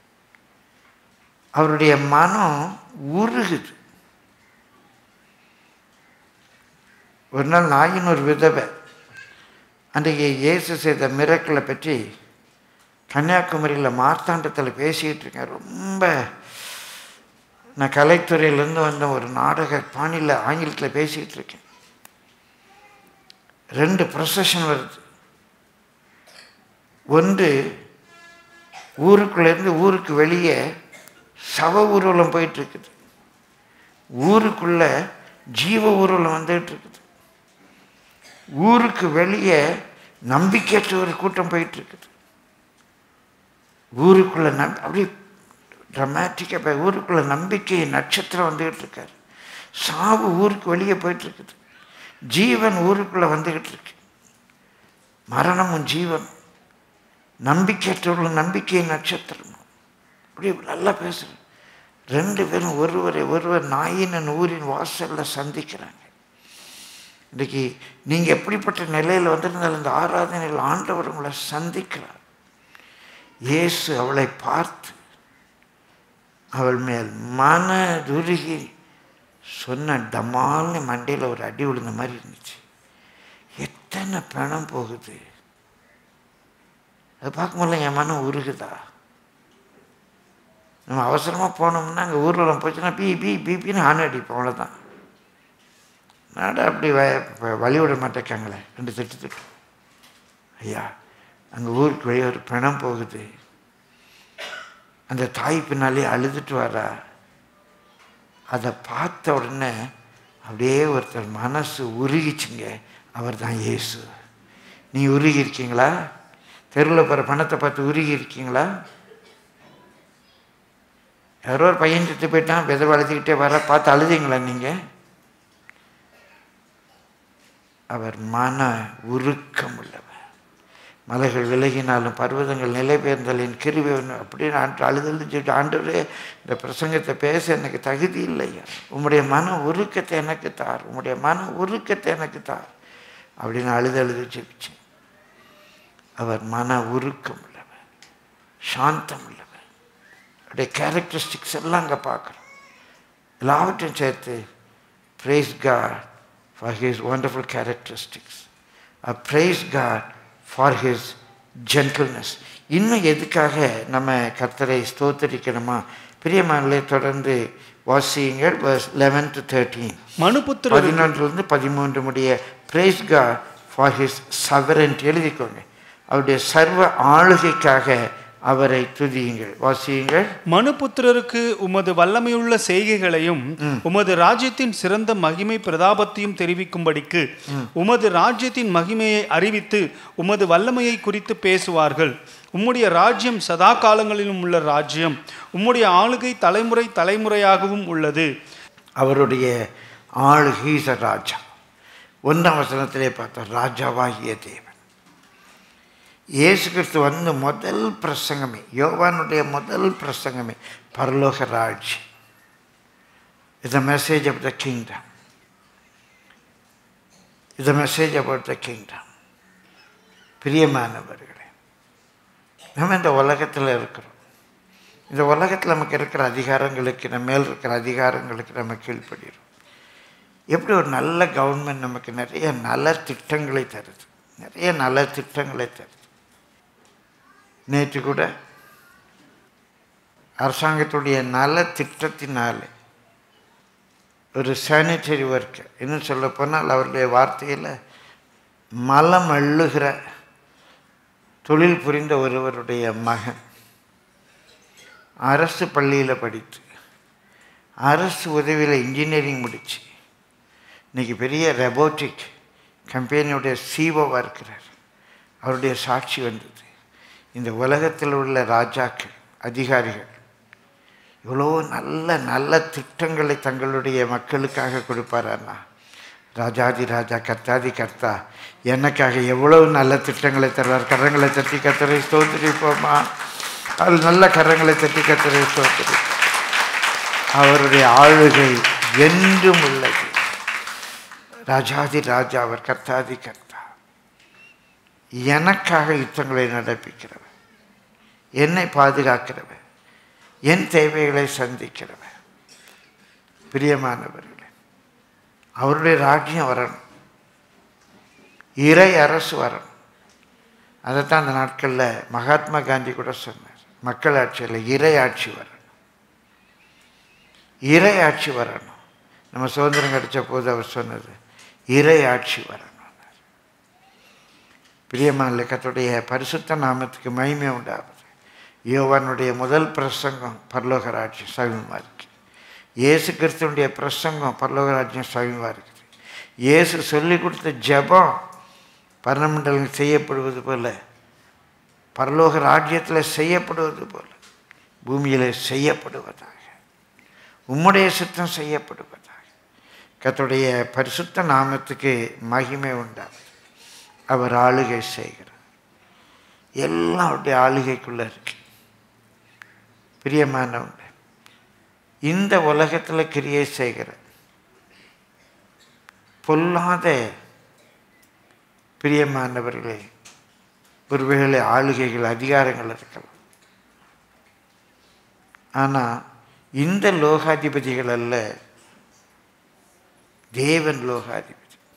அவருடைய மனம் உருகுது ஒரு நாள் நாயின் ஒரு விதவை அன்றைக்கு இயேசு செய்த மிரக்களை பற்றி கன்னியாகுமரியில் மார்த்தாண்டத்தில் பேசிக்கிட்டு இருக்கேன் ரொம்ப நான் கலைத்துறையிலேருந்து வந்த ஒரு நாடக பாணியில் ஆங்கிலத்தில் பேசிக்கிட்டு இருக்கேன் ரெண்டு ப்ரொசஷன் வருது ஒன்று ஊருக்குள்ளேருந்து ஊருக்கு வெளியே சவ ஊர்வலம் போயிட்டு இருக்குது ஊருக்குள்ள ஜீவ ஊர்வலம் வந்துகிட்டு இருக்குது ஊருக்கு வெளியே நம்பிக்கையற்ற ஒரு கூட்டம் போயிட்டு இருக்குது ஊருக்குள்ள நம் அப்படி ட்ரமாட்டிக்காக ஊருக்குள்ள நம்பிக்கை நட்சத்திரம் வந்துகிட்டு இருக்காரு சாவு ஊருக்கு வெளியே போயிட்டு இருக்குது ஜீவன் ஊருக்குள்ள வந்துகிட்டு இருக்கு மரணமும் ஜீவன் நம்பிக்கையற்றவர்கள் நம்பிக்கை நட்சத்திரம் அப்படி நல்லா பேசுகிறேன் ரெண்டு பேரும் ஒருவரை ஒருவர் நாயினன் ஊரின் வாசலில் சந்திக்கிறாங்க இன்றைக்கி நீங்கள் எப்படிப்பட்ட நிலையில் வந்திருந்தாலும் இந்த ஆராதனையில் ஆண்டவர் உங்களை சந்திக்கிறார் இயேசு அவளை பார்த்து அவள் மேல் மனதுருகி சொன்ன டமால்னு மண்டையில் ஒரு அடி விழுந்த மாதிரி இருந்துச்சு எத்தனை பணம் போகுது அதை பார்க்கும்போது என் மனம் உருகுதா நம்ம அவசரமாக போனோம்னா அங்கே ஊர்வலம் போச்சுன்னா பி பி பிபின்னு ஆண் அடிப்போம் அவ்வளோதான் நாடா அப்படி வ வ- வழி விட மாட்டேக்காங்களே ரெண்டு திட்டு திட்டு ஐயா அங்கே ஊருக்கு வெளியே ஒரு பிணம் போகுது அந்த தாய் பின்னாலே அழுதுட்டு வரா அதை பார்த்த உடனே அப்படியே ஒருத்தர் மனசு உருகிச்சுங்க அவர் தான் இயேசு நீ உருகி இருக்கீங்களா தெருவில் போகிற பணத்தை பார்த்து உருகி இருக்கீங்களா யாரோ ஒரு பையன் செத்து போயிட்டான் விதை வளர்த்துக்கிட்டே வர பார்த்து அழுதிங்களா நீங்கள் அவர் மன உருக்கம் உள்ளவர் மலைகள் விலகினாலும் பர்வதங்கள் நிலை பெயர்ந்தலின் கிருபை ஒன்று அப்படின்னு ஆண்டு அழுதல் சொல்லிட்டு ஆண்டவரே இந்த பிரசங்கத்தை பேச எனக்கு தகுதி இல்லையா உம்முடைய மன உருக்கத்தை எனக்கு தார் உம்முடைய மன உருக்கத்தை எனக்கு தார் அப்படின்னு அழுது அழுது ஜெபிச்சேன் அவர் மன உருக்கம் உள்ளவர் சாந்தம் உள்ளவர் அவருடைய கேரக்டரிஸ்டிக்ஸ் எல்லாம் அங்கே பார்க்குறோம் எல்லாவற்றையும் சேர்த்து praise God for his wonderful characteristics. Uh, praise God for his gentleness. இன்னும் எதுக்காக நம்ம கர்த்தரை ஸ்தோத்தரிக்கணுமா பிரியமானே தொடர்ந்து வாசியுங்கள் லெவன் டு தேர்ட்டீன் மனுபுத்திரருக்கு பதினொன்றுலேருந்து பதிமூன்று முடிய praise God for his sovereignty எழுதிக்கோங்க அவருடைய சர்வ ஆளுகைக்காக அவரை துதியுங்கள் வாசியுங்கள் மனுபுத்திரருக்கு உமது வல்லமையுள்ள செய்கைகளையும் உமது ராஜ்யத்தின் சிறந்த மகிமை பிரதாபத்தையும் தெரிவிக்கும்படிக்கு உமது ராஜ்யத்தின் மகிமையை அறிவித்து உமது வல்லமையை குறித்து பேசுவார்கள் உம்முடைய ராஜ்யம் சதா காலங்களிலும் உள்ள ராஜ்யம் உம்முடைய ஆளுகை தலைமுறை தலைமுறையாகவும் உள்ளது அவருடைய ஆளுகீச ராஜா ஒன்றாம் வசனத்திலே பார்த்தோம் ராஜாவாகிய தேவன் இயேசு கிறிஸ்து வந்து முதல் பிரசங்கமே யோவானுடைய முதல் பிரசங்கமே பரலோக ராஜ்யம் is a message of the kingdom is a message about the kingdom பிரியமானவர்களே நம்ம இந்த உலகத்தில் இருக்கிறோம் இந்த உலகத்தில் நமக்கு இருக்கிற அதிகாரங்களுக்கு நம்ம மேல் இருக்கிற அதிகாரங்களுக்கு நம்ம கீழ்ப்படுகிறோம் எப்படி ஒரு நல்ல கவர்மெண்ட் நமக்கு நிறைய நல்ல திட்டங்களை தருது நிறைய நல்ல திட்டங்களை தருது நேற்று கூட அரசாங்கத்துடைய நல்ல திட்டத்தினாலே ஒரு சானிட்டரி ஒர்க்கர் இன்னும் சொல்ல போனால் அவருடைய வார்த்தையில் மலம் அள்ளுகிற தொழில் புரிந்த ஒருவருடைய மகன் அரசு பள்ளியில் படித்து அரசு உதவியில் இன்ஜினியரிங் முடித்து இன்றைக்கி பெரிய ரெபோட்டிக் கம்பெனியுடைய சிஓவாக இருக்கிறார் அவருடைய சாட்சி வந்தது இந்த உலகத்தில் உள்ள ராஜாக்கள் அதிகாரிகள் இவ்வளோ நல்ல நல்ல திட்டங்களை தங்களுடைய மக்களுக்காக கொடுப்பாரண்ணா ராஜாதி ராஜா கர்த்தாதி கர்த்தா எனக்காக எவ்வளவு நல்ல திட்டங்களை தருவார் கரங்களை தட்டி கத்தரை ஸ்தோத்திரிப்போமா அது நல்ல கரங்களை தட்டி கத்தரை ஸ்தோத்திரி அவருடைய ஆளுகை என்றும் உள்ளது ராஜாதி ராஜா அவர் கர்த்தாதி கர்த்தா எனக்காக யுத்தங்களை நடப்பிக்கிறவர் என்னை பாதுகாக்கிறவர் என் தேவைகளை சந்திக்கிறவர் பிரியமானவர்களே அவருடைய ராஜ்யம் வரணும் இறை அரசு வரணும் அதைத்தான் அந்த நாட்களில் மகாத்மா காந்தி கூட சொன்னார் மக்களாட்சியில் இறை ஆட்சி வரணும் இறை ஆட்சி வரணும் நம்ம சுதந்திரம் கிடைச்ச போது அவர் சொன்னது இறை ஆட்சி வரணும் பிரியமான கத்துடைய பரிசுத்த நாமத்துக்கு மகிமை உண்டாகுது யோவானுடைய முதல் பிரசங்கம் பரலோக ராஜ்யம் சமீபமாக இருக்கு இயேசு கிறிஸ்துவனுடைய பிரசங்கம் பரலோக ராஜ்யம் சமீபமாக இருக்குது இயேசு சொல்லி கொடுத்த ஜெபம் பரமண்டலம் செய்யப்படுவது போல பரலோக ராஜ்யத்தில் செய்யப்படுவது போல பூமியில் செய்யப்படுவதாக உம்முடைய சுத்தம் செய்யப்படுவதாக கர்த்தருடைய பரிசுத்த நாமத்துக்கு மகிமை உண்டாகும் அவர் ஆளுகை செய்கிறார் எல்லாம் அவருடைய ஆளுகைக்குள்ளே இருக்கு பிரியமானவங்க இந்த உலகத்தில் கிரியை செய்கிற பொல்லாத பிரியமானவர்களே ஒருவேளை ஆளுகைகள் அதிகாரங்கள் இருக்கலாம் ஆனால் இந்த லோகாதிபதிகள் அல்ல தேவன் லோகாதிபதி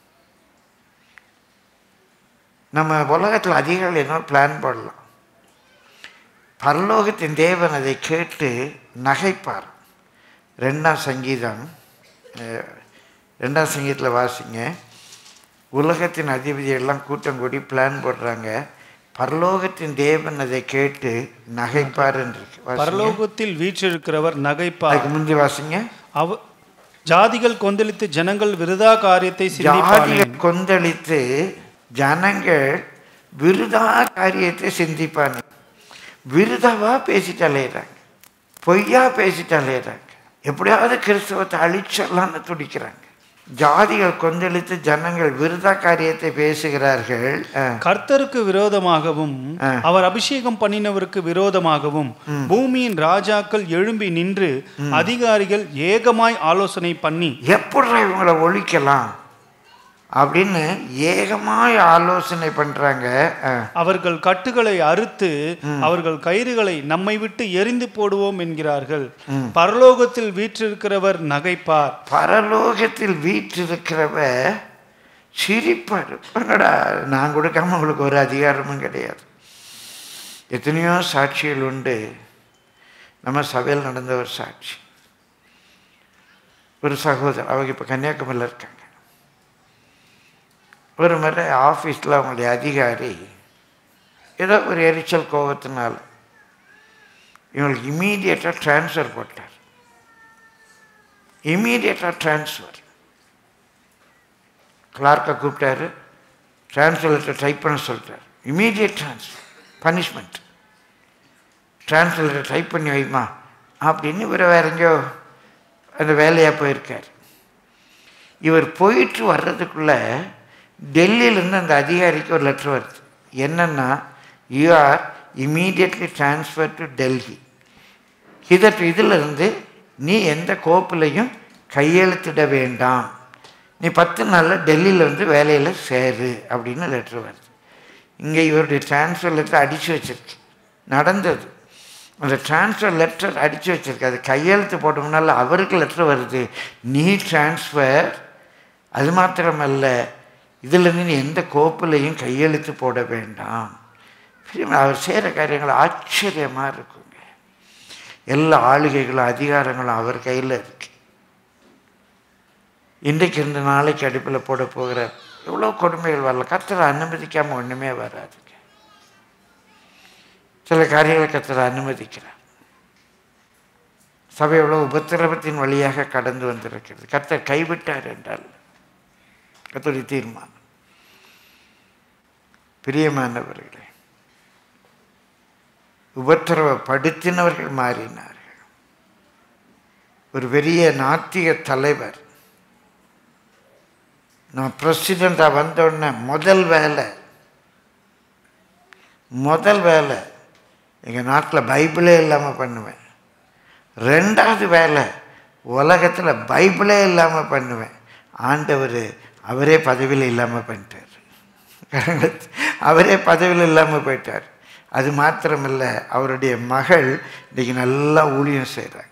நம்ம உலகத்தில் அதிகாரிகள் என்ன பிளான் போடலாம் பரலோகத்தின் தேவன் அதை கேட்டு நகைப்பார் ரெண்டாம் சங்கீதம் அஹ், ரெண்டாம் சங்கீதத்தில் வாசிங்க உலகத்தின் அதிபதி எல்லாம் கூட்டம் கூடி பிளான் போடுறாங்க பரலோகத்தின் தேவன் அதை கேட்டு நகைப்பார் என்று இருக்கு. வாசிங்க. பரலோகத்தில் வீற்றிருக்கிறவர் நகைப்பார் அதுக்கு முந்தி வாசிங்க அவ ஜாதிகள் கொந்தளித்து ஜனங்கள் விருதா காரியத்தை சிந்திப்பானேன் ஜாதிகள் கொந்தளித்து ஜனங்கள் விருதா காரியத்தை சிந்திப்பாங்க விருதாவா பேசிட்டு அலையிறாங்க பொய்யா பேசிட்டு அலையிறாங்க எப்படியாவது கிறிஸ்தவத்தை அழிச்சிடலாம்னு துடிக்கிறாங்க ஜாதிகள் கொந்தளித்து ஜனங்கள் விருதா காரியத்தை பேசுகிறார்கள் ஆ. கர்த்தருக்கு விரோதமாகவும் ஆ. அவர் அபிஷேகம் பண்ணினவருக்கு விரோதமாகவும் பூமியின் ராஜாக்கள் எழும்பி நின்று அதிகாரிகள் ஏகமாய் ஆலோசனை பண்ணி எப்படிடா இவங்களை ஒழிக்கலாம் அப்படின்னு ஏகமாய் ஆலோசனை பண்றாங்க ஆ. அவர்கள் கட்டுகளை அறுத்து அவர்கள் கயிறுகளை நம்மை விட்டு எரிந்து போடுவோம் என்கிறார்கள் பரலோகத்தில் வீற்றிருக்கிறவர் நகைப்பார் பரலோகத்தில் வீற்றிருக்கிறவ சிரிப்பார் என்னடா நான் கொடுக்காம உங்களுக்கு ஒரு அதிகாரமும் கிடையாது எத்தனையோ சாட்சிகள் உண்டு நம்ம சபையில் நடந்த ஒரு சாட்சி ஒரு சகோதரர் அவங்க இப்போ கன்னியாகுமரியில் இருக்காங்க ஒரு முறை ஆஃபீஸில் அவங்களுடைய அதிகாரி ஏதோ ஒரு எரிச்சல் கோபத்தினால இவங்களுக்கு இமீடியட்டாக ட்ரான்ஸ்ஃபர் போட்டார் இமீடியட்டாக ட்ரான்ஸ்ஃபர் கிளார்க்கை கூப்பிட்டாரு ட்ரான்ஸ்ஃபர் லெட்டர் டைப் பண்ண சொல்லிட்டார் immediate transfer punishment transfer letter type பண்ணி வைமா அப்படின்னு இவர் வேற எங்கேயோ அந்த வேலையாக போயிருக்கார் இவர் போயிட்டு வர்றதுக்குள்ளே டெல்லியிலேருந்து அந்த அதிகாரிக்கு ஒரு லெட்டர் வருது என்னன்னா you are immediately transfer to Delhi இதற்கு இதிலிருந்து நீ எந்த கோப்புலையும் கையெழுத்திட வேண்டாம் நீ பத்து நாளில் டெல்லியில் வந்து வேலையில் சேரு அப்படின்னு லெட்ரு வருது இங்கே இவருடைய ட்ரான்ஸ்ஃபர் லெட்டர் அடித்து வச்சிருக்கு நடந்தது அந்த ட்ரான்ஸ்ஃபர் லெட்டர் அடித்து வச்சிருக்கு அது கையெழுத்து போட்டோம்னால அவருக்கு லெட்டர் வருது நீ ட்ரான்ஸ்ஃபர் அது மாத்திரமல்ல இதிலிருந்து நீ எந்த கோப்புலையும் கையெழுத்து போட வேண்டாம் பிரியமா, அவர் செய்கிற காரியங்கள் ஆச்சரியமாக இருக்குங்க எல்லா ஆளுகைகளும் அதிகாரங்களும் அவர் கையில் இருக்கு இன்றைக்கு இருந்து நாளைக்கு அடுப்பில் போட போகிற எவ்வளோ கொடுமைகள் வரல கர்த்தரை அனுமதிக்காமல் ஒன்றுமே வராதுங்க சில காரியங்களை கர்த்தரை அனுமதிக்கிறார் சபை எவ்வளோ உபத்திரவத்தின் வழியாக கடந்து வந்திருக்கிறது கர்த்தர் கைவிட்டார் என்றால் கர்த்தருடைய தீர்மானம் பிரியமானவர்களே உபத்திரவப்படுத்தினவர்கள் மாறினார்கள் ஒரு பெரிய நாத்திக தலைவர் நான் பிரசிடெண்ட்டாக வந்தோடனே முதல் வேலை முதல் வேலை எங்கள் நாட்டில் பைபிளே இல்லாமல் பண்ணுவேன் ரெண்டாவது வேலை உலகத்தில் பைபிளே இல்லாமல் பண்ணுவேன் ஆண்டவர் அவரே பதவியில் இல்லாமல் பண்ணிட்டார் அவரே பதவியில் இல்லாமல் போயிட்டார் அது மாத்திரமில்ல அவருடைய மகள் இன்னைக்கு நல்லா ஊழியம் செய்கிறாங்க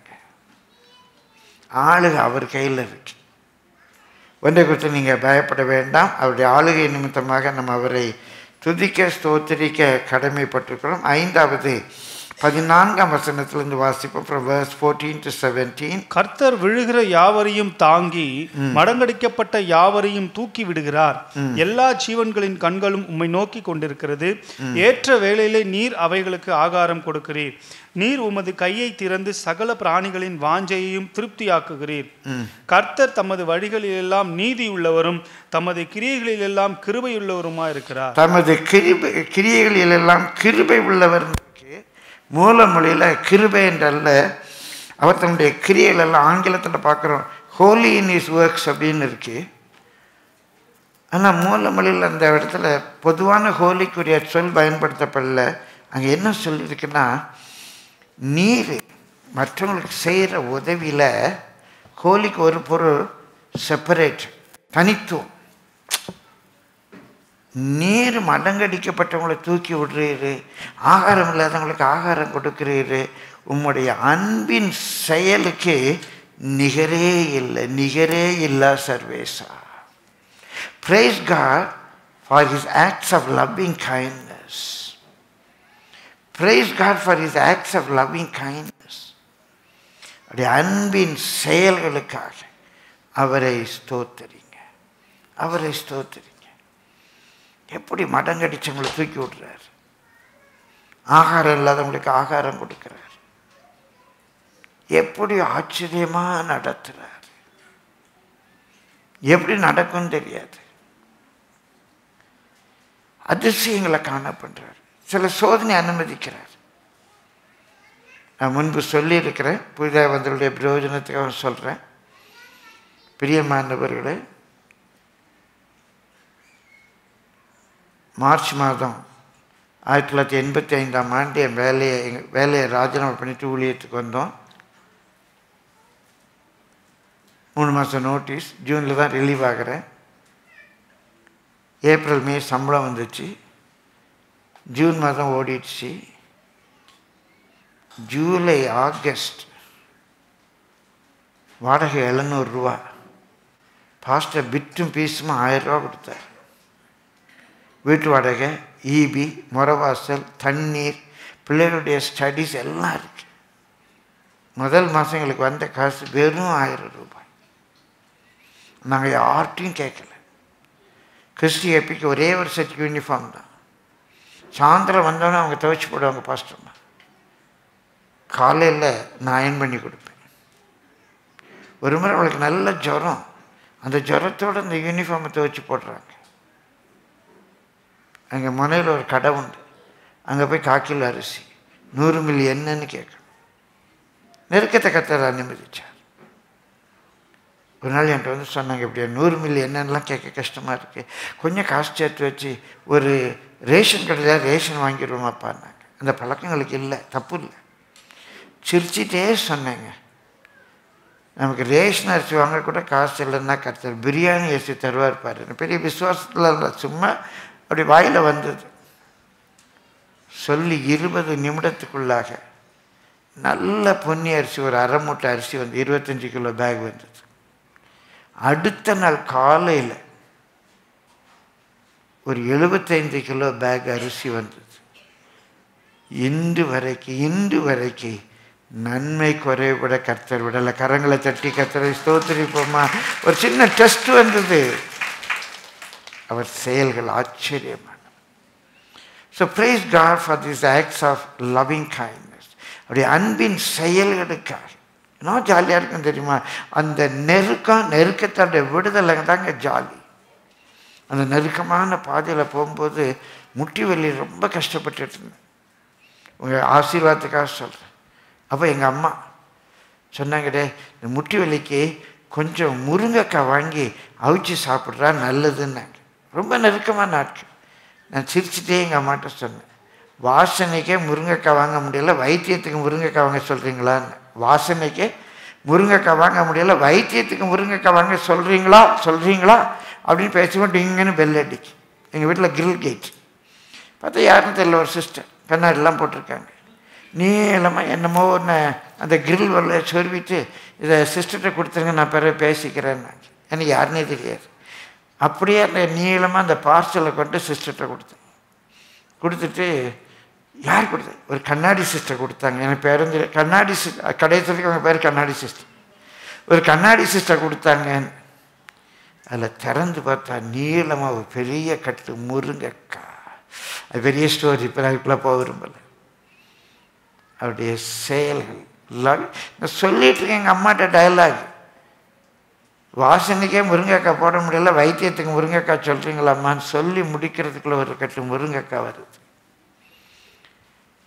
ஆளுக அவர் கையில் இருக்கு ஒன்றை குறித்து நீங்கள் பயப்பட வேண்டாம் அவருடைய ஆளுகை நிமித்தமாக நம்ம அவரை துதிக்க ஸ்தோத்திரிக்க கடமைப்பட்டிருக்கிறோம் ஐந்தாவது பதினான்காம் வசனத்திலிருந்து வாசிப்போம் from verse 14 to 17 கர்த்தர் விழுகிற யாவரையும் தாங்கி மடங்கடிக்கப்பட்ட யாவரையும் தூக்கி விடுகிறார் எல்லா ஜீவன்களின் கண்களும் உம்மை நோக்கி கொண்டிருக்கிறது ஏற்ற வேளையிலே நீர் அவைகளுக்கு ஆகாரம் கொடுக்கிறீர் நீர் உமது கையை திறந்து சகல பிராணிகளின் வாஞ்சையையும் திருப்தியாக்குகிறீர் கர்த்தர் தமது வழிகளிலெல்லாம் நீதியுள்ளவரும் தமது கிரியைகளிலெல்லாம் கிருபையுள்ளவருமா இருக்கிறார் தமது கிருபை கிரியைகளிலெல்லாம் கிருபை உள்ளவர் இருக்கு மூல மொழியில் கிருபை என்றல்ல அவர் தன்னுடைய கிரியைகளெல்லாம் ஆங்கிலத்தில் பார்க்குறோம் ஹோலி இன் இஸ் ஒர்க்ஸ் அப்படின்னு இருக்கு ஆனால் மூலமொழியில் அந்த இடத்துல பொதுவான ஹோலிக்குரிய சொல் பயன்படுத்தப்படல அங்கே என்ன சொல்லியிருக்குன்னா நீர் மற்றவங்களுக்கு செய்கிற உதவியில் ஹோலிக்கு ஒரு பொருள் செப்பரேட் தனித்துவம் நீர் மடங்கடிக்கப்பட்டவங்களை தூக்கி விடுறீரு ஆகாரம் இல்லாதவங்களுக்கு ஆகாரம் கொடுக்கிறீரு உம்முடைய அன்பின் செயலுக்கு நிகரே இல்லை நிகரே இல்லா சர்வேசா praise God for his acts of loving kindness. Praise God for his acts of loving kindness. அவருடைய அன்பின் செயல்களுக்காக அவரை ஸ்தோத்தரிங்க அவரை ஸ்தோத்தரிங்க எப்படி மடங்கடிச்சவங்களை தூக்கி விடுறார் ஆகாரம் இல்லாதவங்களுக்கு ஆகாரம் கொடுக்கிறார் எப்படி ஆச்சரியமா நடத்துறார் எப்படி நடக்கும்னு தெரியாது அதிசயங்களை காண பண்றார் சில சோதனை அனுமதிக்கிறார் நான் முன்பு சொல்லியிருக்கிறேன் புதிதாக வந்தவருடைய பிரயோஜனத்துக்காக சொல்கிறேன் பிரியமானவர்களே மார்ச் மாதம் ஆயிரத்தி தொள்ளாயிரத்தி எண்பத்தி ஐந்தாம் ஆண்டு என் வேலையை எங்கள் வேலையை ராஜினாமா பண்ணிட்டு ஊழியத்துக்கு வந்தோம் மூணு மாதம் நோட்டீஸ் ஜூனில் தான் ரிலீவ் ஆகிறேன் ஏப்ரல் மே சம்பளம் வந்துச்சு ஜூன் மாதம் ஓடிடுச்சு ஜூலை ஆகஸ்ட் வாடகை எழுநூறுரூவா பாஸ்டர் பிட்டும் பீஸும் ஆயிரரூவா கொடுத்தார் வீட்டு வாடகை ஈபி முறவாசல் தண்ணீர் பிள்ளைகளுடைய ஸ்டடீஸ் எல்லாம் இருக்கு முதல் மாதம் எங்களுக்கு வந்த காசு வெறும் ஆயிரம் ரூபாய் நாங்கள் யார்ட்டையும் கேட்கல கிறிஸ்டி ஏபிக்கு ஒரே ஒரு செட் யூனிஃபார்ம் தான் சாயந்தரம் வந்தோன்னே அவங்க துவைச்சி போடுவாங்க பாஸ்டர்மா காலையில் நான் அயன் பண்ணி கொடுப்பேன் ஒரு முறை அவளுக்கு நல்ல ஜுரம் அந்த ஜுரத்தோடு அந்த யூனிஃபார்மை துவைச்சி போடுறாங்க அங்கே முனையில் ஒரு கடை உண்டு அங்கே போய் காக்கில் அரிசி நூறு மில்லி என்னன்னு கேட்கணும் நெருக்கத்தை கத்தர் அனுமதிச்சார் ஒரு நாள் என்கிட்ட வந்து சொன்னாங்க இப்படி நூறு மில்லி என்னன்னெலாம் கேட்க கஷ்டமாக இருக்குது கொஞ்சம் காசு சேர்த்து வச்சு ஒரு ரேஷன் கடையில் ரேஷன் வாங்கிடுவோமாப்பான்னாங்க அந்த பழக்கங்களுக்கு இல்லை தப்பு இல்லை சிரிச்சிட்டே சொன்னேங்க நமக்கு ரேஷன் அரிசி வாங்க கூட காசு இல்லைன்னா கருத்தர் பிரியாணி அரிசி தருவார் பாரு பெரிய விசுவாசத்தில் இல்லை சும்மா அப்படி வாயில் வந்தது சொல்லி இருபது நிமிடத்துக்குள்ளாக நல்ல பொன்னி அரிசி ஒரு அரை மூட்டை அரிசி வந்து இருபத்தஞ்சி கிலோ பேக் வந்தது அடுத்த நாள் காலையில் ஒரு எழுபத்தைந்து கிலோ பேக் அரிசி வந்தது இன்று வரைக்கும் இன்று வரைக்கும் நன்மை குறைவிட கர்த்தர் விடலை கரங்களை தட்டி கர்த்தரை ஸ்தோத்திரிப்போமா ஒரு சின்ன டெஸ்ட் வந்தது அவர் செயல்கள் ஆச்சரியமான so praise God for this acts of loving kindness அப்படி அன்பின் செயல்களுக்காக இன்னும் ஜாலியாக இருக்கும் தெரியுமா அந்த நெருக்கம் நெருக்கத்தோட விடுதலை தாங்க ஜாலி அந்த நெருக்கமான பாதையில் போகும்போது முட்டி வலி ரொம்ப கஷ்டப்பட்டுட்டு இருந்தேன் உங்கள் ஆசீர்வாதத்துக்காக சொல்கிறேன் அப்போ எங்கள் அம்மா சொன்னாங்கடே இந்த முட்டி வலிக்கு கொஞ்சம் முருங்கைக்காய் வாங்கி அவிச்சு சாப்பிட்றா நல்லதுன்னாங்க ரொம்ப நெருக்கமான நாட்கள் நான் சிரிச்சுட்டே எங்கள் அம்மாட்ட சொன்னேன் வாசனைக்கே முருங்கைக்காய் வாங்க முடியல வைத்தியத்துக்கு முருங்கைக்காய் வாங்க சொல்கிறீங்களான்னு வாசனைக்கே முருங்கைக்காய் வாங்க முடியல வைத்தியத்துக்கு முருங்கைக்காய் வாங்க சொல்கிறீங்களா சொல்கிறீங்களா அப்படின்னு பேசிக்கொண்டு இங்கேன்னு பெல் அடிக்கு எங்கள் வீட்டில் கிரில் கேட் பார்த்தா யாருன்னு தெரியல ஒரு சிஸ்டர் கண்ணாடிலாம் போட்டிருக்காங்க நீளமாக என்னமோ ஒன்று அந்த கிரில் வரல சொருவிட்டு இதை சிஸ்டர்கிட்ட கொடுத்துருங்க நான் பிறகு பேசிக்கிறேன்னாங்க எனக்கு யாருன்னே தெரியாது அப்படியே அந்த நீளமாக அந்த பார்சலை கொண்டு சிஸ்டர்கிட்ட கொடுத்தேன் கொடுத்துட்டு யார் கொடுத்தது ஒரு கண்ணாடி சிஸ்டர் கொடுத்தாங்க எனக்கு பேரும் தெரியும் கண்ணாடி சிஸ் கடைசிக்கு அவங்க பேர் கண்ணாடி சிஸ்டர் ஒரு கண்ணாடி சிஸ்டர் கொடுத்தாங்க அதில் திறந்து பார்த்தா நீளமாக ஒரு பெரிய கட்டு முருங்கக்காய் அது பெரிய ஸ்டோரி இப்போ நான் இப்பெல்லாம் போக விரும்பலை அவருடைய செயல்கள் லவ் நான் சொல்லிட்டு இருக்கேன் எங்கள் அம்மாட்ட டயலாக் வாசனைக்கே முருங்கைக்காய் போட முடியல வைத்தியத்துக்கு முருங்கைக்காய் சொல்கிறீங்களாம்மான்னு சொல்லி முடிக்கிறதுக்குள்ள ஒரு கட்டு முருங்கைக்காய் வருது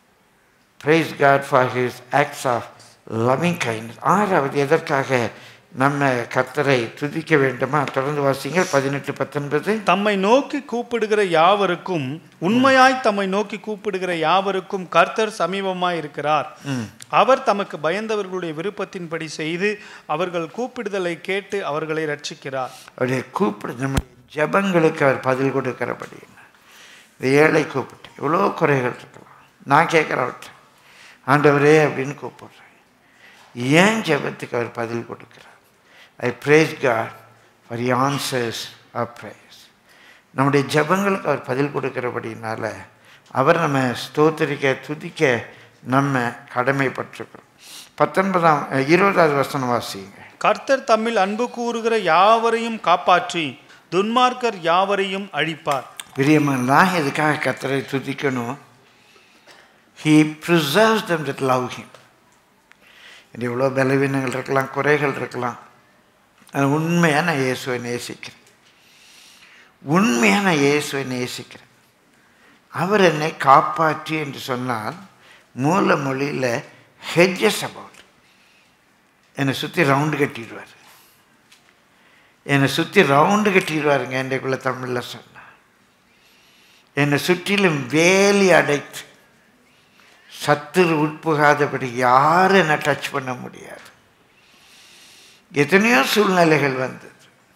praise God for his acts of loving kindness ஆறாவது எதற்காக நம்ம கர்த்தரை துதிக்க வேண்டுமா தொடர்ந்து வாசிங்க பதினெட்டு பத்தொன்பது தம்மை நோக்கி கூப்பிடுகிற யாவருக்கும் உண்மையாய் தம்மை நோக்கி கூப்பிடுகிற யாவருக்கும் கர்த்தர் சமீபமாய் இருக்கிறார் அவர் தமக்கு பயந்தவர்களுடைய விருப்பத்தின்படி செய்து அவர்கள் கூப்பிடுதலை கேட்டு அவர்களை ரட்சிக்கிறார் அவருடைய கூப்பிடு நம்முடைய ஜெபங்களுக்கு அவர் பதில் கொடுக்கிறபடி இந்த ஏழை கூப்பிட்டு எவ்வளோ குறைகள் இருக்கலாம் நான் கேட்குறேன் அவர்கிட்ட ஆண்டவரே அப்படின்னு கூப்பிடுறேன் ஏன் ஜெபத்துக்கு அவர் பதில் கொடுக்கிறார் ஐ praise God for he answers our prayers நம்முடைய ஜெபங்களுக்கு அவர் பதில் கொடுக்கிறபடினால அவர் நம்ம ஸ்தோத்திரிக்க துதிக்க நம்ம கடமைப்பட்டிருக்கிறோம் பத்தொன்பதாம் இருபதாவது வசனம் வாசிங்க கர்த்தர் தம்மில் அன்பு கூறுகிற யாவரையும் காப்பாற்றி துன்மார்க்கர் யாவரையும் அழிப்பார் பிரியமெல்லாம் எதுக்காக கத்தரை துதிக்கணும் he preserves them that love him இது எவ்வளோ பலவீனங்கள் இருக்கலாம் குறைகள் இருக்கலாம் அது உண்மையாக நான் இயேசுவை நேசிக்கிறேன் உண்மையாக நான் இயேசுவை நேசிக்கிறேன் அவர் என்னை காப்பாற்றி என்று சொன்னால் மூல மொழியில் ஹெட்ஜஸ் அபவுட் என்னை சுற்றி ரவுண்டு கட்டிடுவார் என்னை சுற்றி ரவுண்டு கட்டிடுவாருங்க இன்றைக்குள்ள தமிழில் சொன்னார் என்னை சுற்றிலும் வேலி அடைத்து சத்துரு உட்புகாதபடி யாரும் என்னை டச் பண்ண முடியாது எத்தனையோ சூழ்நிலைகள் வந்தது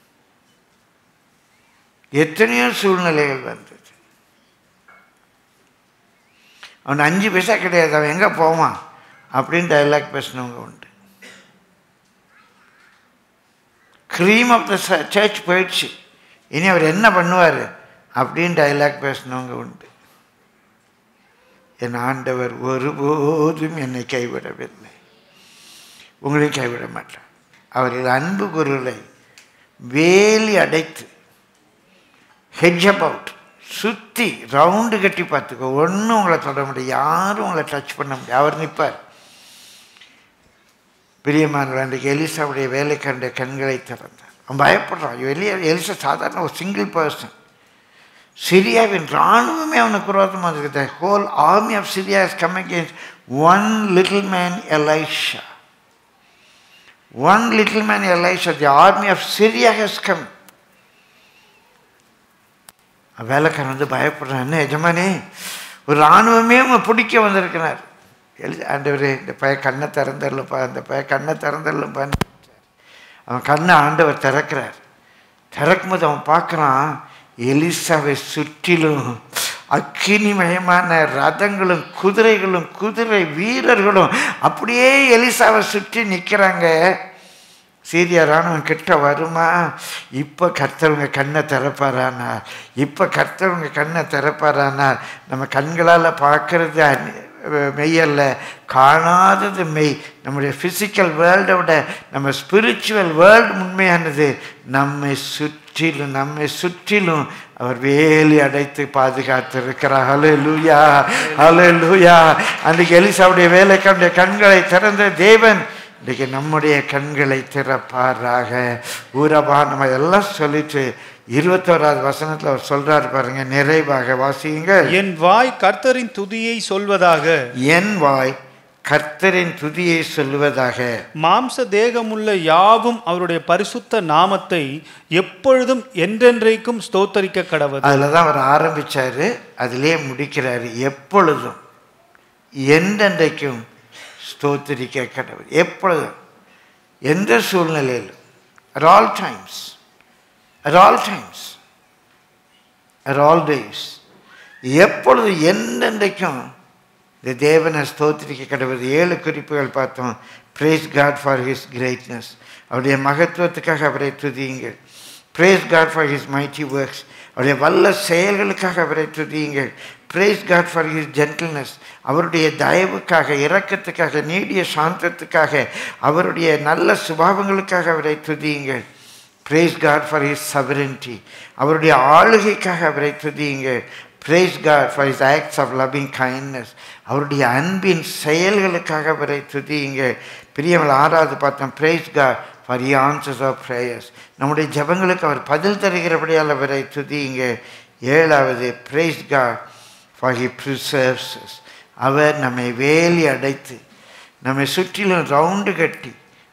எத்தனையோ சூழ்நிலைகள் வந்தது அவன் அஞ்சு பைசா கிடையாது அவன் எங்கே போவான் அப்படின்னு டைலாக் பேசினவங்க உண்டு க்ரீம் ஆஃப் த சர்ச் போயிடுச்சு இனி அவர் என்ன பண்ணுவார் அப்படின்னு டைலாக் பேசினவங்க உண்டு என் ஆண்டவர் ஒருபோதும் என்னை கைவிடவில்லை உங்களையும் கைவிட மாட்டார் அவரது அன்பு குரலை வேலி அடைத்து ஹெட்ஜ் அபவுட் சுற்றி ரவுண்டு கட்டி பார்த்துக்கோ ஒன்றும் உங்களை தொட முடியாது யாரும் உங்களை டச் பண்ண முடியாது அவர் நிற்பார் பிரியமானவர் அன்றைக்கு எலிசாவுடைய வேலைக்காரனுடைய கண்களை திறந்தார் அவன் பயப்படுறான் வெளியே எலிசா சாதாரண ஒரு சிங்கிள் பர்சன் சிரியாவின் இராணுவமே அவனுக்கு விரோதமாக இருக்குது whole army of Syria is come against one little man Elisha one little man Elisha the army of Syria has come வேலைக்காரன் வந்து பயப்படுறான் என்ன எஜமானே ஒரு இராணுவமே அவன் பிடிக்க வந்திருக்கிறார் எழு ஆண்டவரே இந்த பய கண்ணை திறந்துடலப்பா இந்த பய கண்ணை திறந்துடலப்பான்னு அவன் கண்ணை ஆண்டவர் திறக்கிறார் திறக்கும்போது அவன் பார்க்குறான் எலிசாவை சுற்றிலும் அக்கினிமயமான ரதங்களும் குதிரைகளும் குதிரை வீரர்களும் அப்படியே எலிசாவை சுற்றி நிற்கிறாங்க சீரியா ராணுவம் கிட்ட வருமா இப்போ கர்த்தவங்க கண்ணை திறப்பாரானா இப்போ கர்த்தவங்க கண்ணை திறப்பாரானா நம்ம கண்களால் பார்க்கறது அந்நி- மெய்யல்ல காணாதது மெய் நம்முடைய ஃபிசிக்கல் வேர்ல்டை விட நம்ம ஸ்பிரிச்சுவல் வேர்ல்டு உண்மையானது நம்மை சுற்றிலும் நம்மை சுற்றிலும் அவர் வேலி அடைத்து பாதுகாத்திருக்கிறார் ஹலே லூயா ஹலே லூயா அன்றைக்கு எலிசாவுடைய வேலைக்காருடைய கண்களை திறந்த தேவன் இன்றைக்கு நம்முடைய கண்களை திறப்பாராக ஊரபா நம்ம எல்லாம் சொல்லிட்டு இருபத்தோராவது வசனத்தில் அவர் சொல்றாரு பாருங்க நிறைவாக வாசியுங்க என் வாய் கர்த்தரின் துதியை சொல்வதாக என் வாய் கர்த்தரின் துதியை சொல்லுவதாக மாம்ச தேகமுள்ள யாவும் அவருடைய பரிசுத்த நாமத்தை எப்பொழுதும் என்றென்றைக்கும் ஸ்தோத்தரிக்க கடவது அதில் தான் அவர் ஆரம்பிச்சாரு அதிலே முடிக்கிறாரு எப்பொழுதும் எந்தெந்தைக்கும் ஸ்தோத்திரிக்க கடவுள் எப்பொழுதும் எந்த சூழ்நிலையிலும் at all times at all times at all days எப்பொழுது எந்தெந்தைக்கும் இந்த தேவனை ஸ்தோத்திரிக்க கடவுள் ஏழு குறிப்புகள் பார்த்தோம் praise God for his greatness அவருடைய மகத்துவத்துக்காக அவரை துதியுங்கள் praise God for his mighty works அவருடைய வல்ல செயல்களுக்காக அவரை துதியுங்கள் praise God for his gentleness அவருடைய தயவுக்காக இரக்கத்துக்காக நீடிய சாந்தத்துக்காக அவருடைய நல்ல சுபாவங்களுக்காக அவரை துதியுங்கள் praise God for his sovereignty அவருடைய ஆளுகைக்காக அவரை துதியுங்கள் praise God for his acts of loving kindness அவருடைய அன்பின் செயல்களுக்காக அவரை துதியுங்கள் பிரியமல் ஆறாவது பார்த்தோம் praise God for he answers our prayers நம்முடைய ஜெபங்களுக்கு அவர் பதில் தருகிறபடியால் அவரை துதியுங்க ஏழாவது praise God for he preserves us அவர் நம்மை வேலி அடைத்து நம்மை சுற்றிலும் ரவுண்டு கட்டி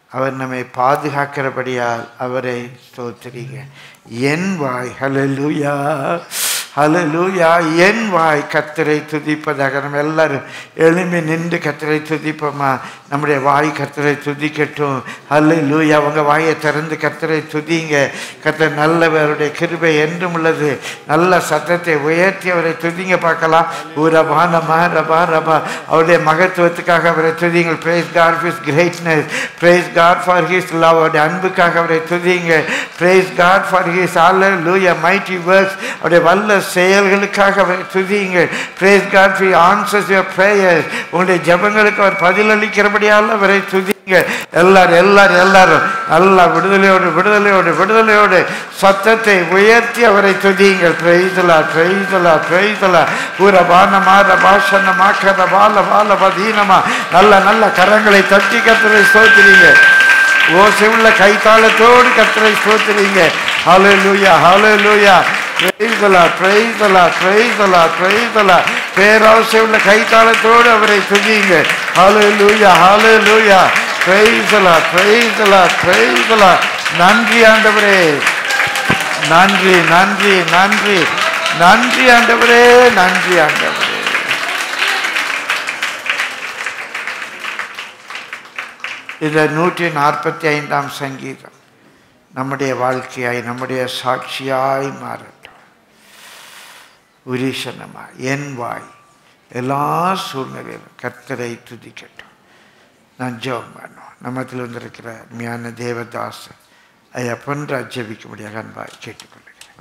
அவர் நம்மை பாதுகாக்கிறபடியால் அவரை ஸ்தோத்திரிங்க என் வாய் ஹalleluya ஹalleluya என் வாய் கத்தரை துதிப்பதாக நம்ம எல்லாரும் எழும்பி நின்று கத்தரை துதிப்போமா நம்முடைய வாய் கத்தரை துதிக்கட்டும் ஹalleluya உங்க வாயை திறந்து கத்தரை துதிங்க கத்தர் நல்லவருடைய கிருபை என்றும் உள்ளது நல்ல சத்தத்தை உயர்த்தி அவரை துதிங்க பார்க்கலாம் ஊரபா நமா ரபா ரபா அவருடைய மகத்துவத்துக்காக அவரை துதிங்கள் praise God for his greatness praise God for his love அவருடைய அன்புக்காக அவரை துதிங்க பிரேஸ் காட் ஃபார் ஹிஸ் ஹalleluya mighty works அவருடைய வல்ல செயல்களுக்காக அவரை துதிங்க praise God for answers your prayers உங்களுடைய ஜெபங்களுக்கு அவர் பதிலளிக்கிறபடியால் அவரை துதிங்க எல்லாரும் எல்லாரும் எல்லாரும் நல்லா விடுதலையோடு விடுதலையோடு விடுதலையோடு சத்தத்தை உயர்த்தி அவரை துதியுங்கள் பிரைதலா பிரைதலா பிரைதலா பூர பானமா ரபாஷன மாக்கத பால பால பதீனமா நல்ல நல்ல கரங்களை தட்டி கத்தரை ஸ்தோத்திரீங்க ஓசையுள்ள கைத்தாளத்தோடு கத்தரை ஸ்தோத்திரீங்க ஹalleluya ஹalleluya praise the Lord praise the Lord praise the Lord praise the Lord பேராசை உள்ள கைத்தாளத்தோடு அவரை துதியுங்க ஹalleluya ஹalleluya praise the Lord praise the Lord praise the Lord நன்றி ஆண்டவரே நன்றி நன்றி நன்றி நன்றி ஆண்டவரே நன்றி ஆண்டவரே இந்த நூற்றி நாற்பத்தி ஐந்தாம் சங்கீதம் நம்முடைய வாழ்க்கையாய் நம்முடைய சாட்சியாய் மாறட்டும் உரிசனமா என் வாய் எல்லா சூழ்நிலையிலும் கர்த்தரை துதிக்கட்டும் நான் ஜெபம் பண்ணுவோம் நம்மத்தில் வந்திருக்கிற ஞான தேவதாசன் ஐயா பொன்றா ஜெபிக்கும்படியாக அன்பாய் கேட்டுக்கொள்கிறேன்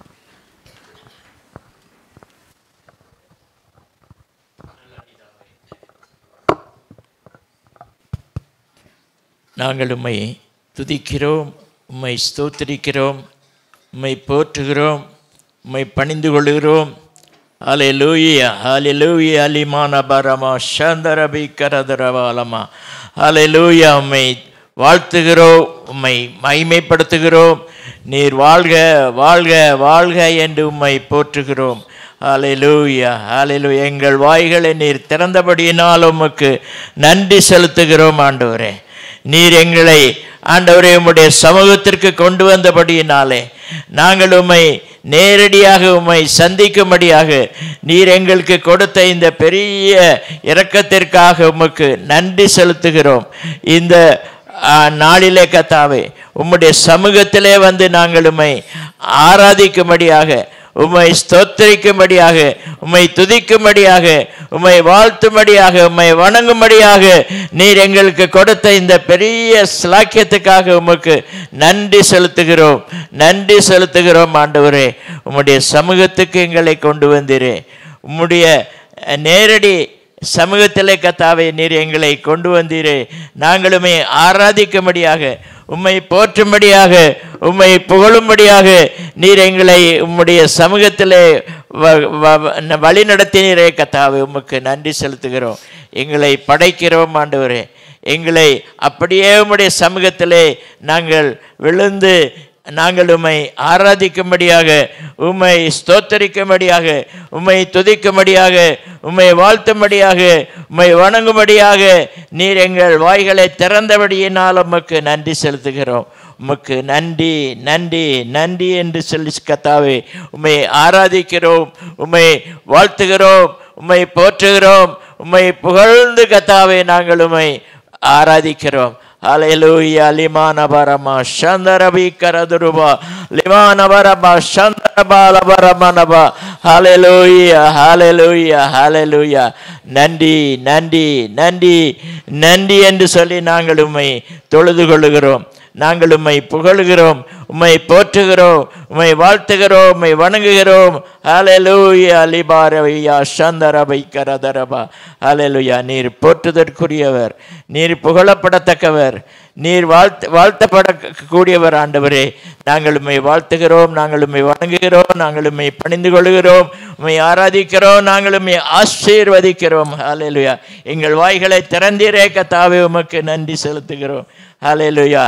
நாங்கள் உம்மை துதிக்கிறோம் உம்மை ஸ்தோத்திரிக்கிறோம் உம்மை போற்றுகிறோம் உம்மை பணிந்து கொள்கிறோம் அலே லூயா அலே லூயா அலிமான பரமா சந்தரபி கரதரவாலமா அலே லூயா உம்மை வாழ்த்துகிறோம் உம்மை மகிமைப்படுத்துகிறோம் நீர் வாழ்க வாழ்க வாழ்க என்று உம்மை போற்றுகிறோம் ஹalleluya ஹalleluya எங்கள் வாய்களை நீர் திறந்தபடியினால் உமக்கு நன்றி செலுத்துகிறோம் ஆண்டவரே நீர் எங்களை ஆண்டவரே உம்முடைய சமூகத்திற்கு கொண்டு வந்தபடியினாலே நாங்கள் உம்மை நேரடியாக உம்மை சந்திக்கும்படியாக நீர் எங்களுக்கு கொடுத்த இந்த பெரிய இரக்கத்திற்காக உமக்கு நன்றி செலுத்துகிறோம் இந்த ஆ, நாளிலே கத்தாவே உம்முடைய சமூகத்திலே வந்து நாங்கள் உம்மை ஆராதிக்கும்படியாக உம்மை ஸ்தோத்தரிக்கும்படியாக உம்மை துதிக்கும்படியாக உம்மை வாழ்த்தும்படியாக உம்மை வணங்கும்படியாக நீர் எங்களுக்கு கொடுத்த இந்த பெரிய சிலாக்கியத்துக்காக உமக்கு நன்றி செலுத்துகிறோம் நன்றி செலுத்துகிறோம் ஆண்டவரே உம்முடைய சமூகத்துக்கு எங்களை கொண்டு வந்தீரே உம்முடைய அஹ், நேரடி சமூகத்திலே கத்தாவே நீர் எங்களை கொண்டு வந்தீரே நாங்களுமே ஆராதிக்கும்படியாக உம்மை போற்றும்படியாக உம்மை புகழும்படியாக நீர் எங்களை உம்முடைய சமூகத்திலே வ- வ- ந- வழி நடத்தினீரே கத்தாவே உமக்கு நன்றி செலுத்துகிறோம் எங்களை படைக்கிறோம் ஆண்டவரே எங்களை அப்படியே உம்முடைய சமூகத்திலே நாங்கள் விழுந்து நாங்கள் உம்மை ஆராதிக்கும்படியாக உம்மை ஸ்தோத்தரிக்கும்படியாக உம்மை துதிக்கும்படியாக உம்மை வாழ்த்தும்படியாக உம்மை வணங்கும்படியாக நீர் எங்கள் வாய்களை திறந்தபடியினால் உமக்கு நன்றி செலுத்துகிறோம் உமக்கு நன்றி நன்றி நன்றி என்று சொல்லி கத்தாவே உம்மை ஆராதிக்கிறோம் உம்மை வாழ்த்துகிறோம் உம்மை போற்றுகிறோம் உம்மை புகழ்ந்து கத்தாவே நாங்கள் உம்மை ஆராதிக்கிறோம் Hallelujah. Limana barama shandara bikaraduruba. Limana barama shandara bala baramanaba. Hallelujah. Hallelujah. Hallelujah. நன்றி நன்றி நன்றி நன்றி என்று சொல்லி நாங்கள் உம்மை தொழுது கொள்ளுகிறோம் நாங்கள் உம்மை புகழுகிறோம் உம்மை போற்றுகிறோம் உம்மை வாழ்த்துகிறோம் உம்மை வணங்குகிறோம் ஹalleluya லிபாரவையா சந்தரபை கரதரபா ஹalleluya நீர் போற்றுதற்குரியவர் நீர் புகழப்படத்தக்கவர் நீர் வாழ்த்து வாழ்த்தப்படக்கூடியவர் ஆண்டவரே நாங்கள் உம்மை வாழ்த்துகிறோம் நாங்கள் உம்மை வணங்குகிறோம் நாங்கள் உம்மை பணிந்து கொள்கிறோம் உம்மை ஆராதிக்கிறோம் நாங்கள் உம்மை ஆசீர்வதிக்கிறோம் ஹalleluya எங்கள் வாய்களை திறந்தீரே கத்தாவே உமக்கு நன்றி செலுத்துகிறோம் ஹalleluya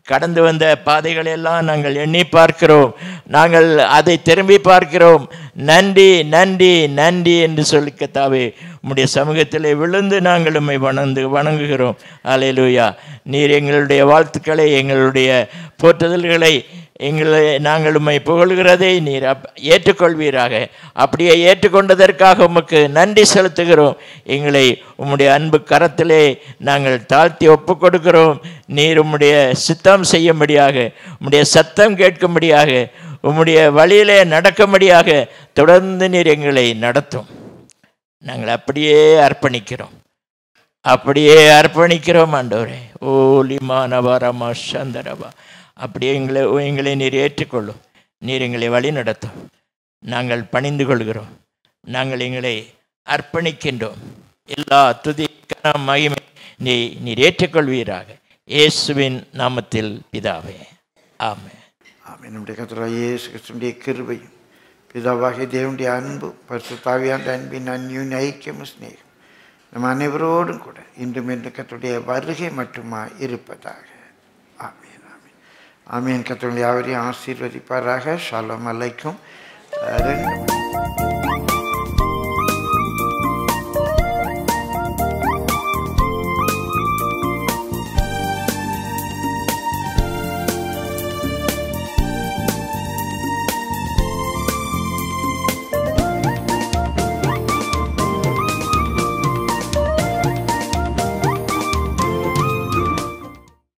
கடந்து வந்த பாதைகளை எல்லாம் நாங்கள் எண்ணி பார்க்கிறோம் நாங்கள் அதை திரும்பி பார்க்கிறோம் நன்றி நன்றி நன்றி என்று சொல்லி கத்தாவே உம்முடைய சமூகத்திலே விழுந்து நாங்கள் உம்மை வணந்து வணங்குகிறோம் அலையலூயா நீர் எங்களுடைய வாழ்த்துக்களை எங்களுடைய போற்றுதல்களை எங்களை நாங்கள் உம்மை புகழ்கிறதை நீர் அப் ஏற்றுக்கொள்வீராக அப்படியே ஏற்றுக்கொண்டதற்காக உமக்கு நன்றி செலுத்துகிறோம் எங்களை உம்முடைய அன்பு கரத்திலே நாங்கள் தாழ்த்தி ஒப்பு கொடுக்கிறோம் நீர் உம்முடைய சித்தம் செய்யும்படியாக உம்முடைய சத்தம் கேட்கும்படியாக உம்முடைய வழியிலே நடக்கும்படியாக தொடர்ந்து நீர் எங்களை நடத்தும் நாங்கள் அப்படியே அர்ப்பணிக்கிறோம் அப்படியே அர்ப்பணிக்கிறோம் ஆண்டவரே ஓலிமா நவரமா சந்தரவா அப்படியே எங்களை எங்களை நீர் ஏற்றுக்கொள்ளும் நீர் எங்களை வழி நடத்தும் நாங்கள் பணிந்து கொள்கிறோம் நாங்கள் எங்களை அர்ப்பணிக்கின்றோம் எல்லா துதி கனம் மகிமை நீ நீர் ஏற்றுக்கொள்வீராக இயேசுவின் நாமத்தில் பிதாவே ஆமென் ஆமென் நம்முடைய கத்தராக இயேசு கிறிஸ்துடைய கிருபையும் பிதாவாகிய தேவனுடைய அன்பு பரிசுத்தாவியான அன்பின் அந்யூன் ஐக்கியமும் சிநேகம் நம் அனைவரோடும் கூட இன்றும் என்று கத்தருடைய வருகை மட்டுமா இருப்பதாக ஆமீன் ஆமீன் ஆமீன் கத்தருடைய யாவரையும் ஆசீர்வதிப்பாராக ஷாலம் அலைக்கும் ரெண்டு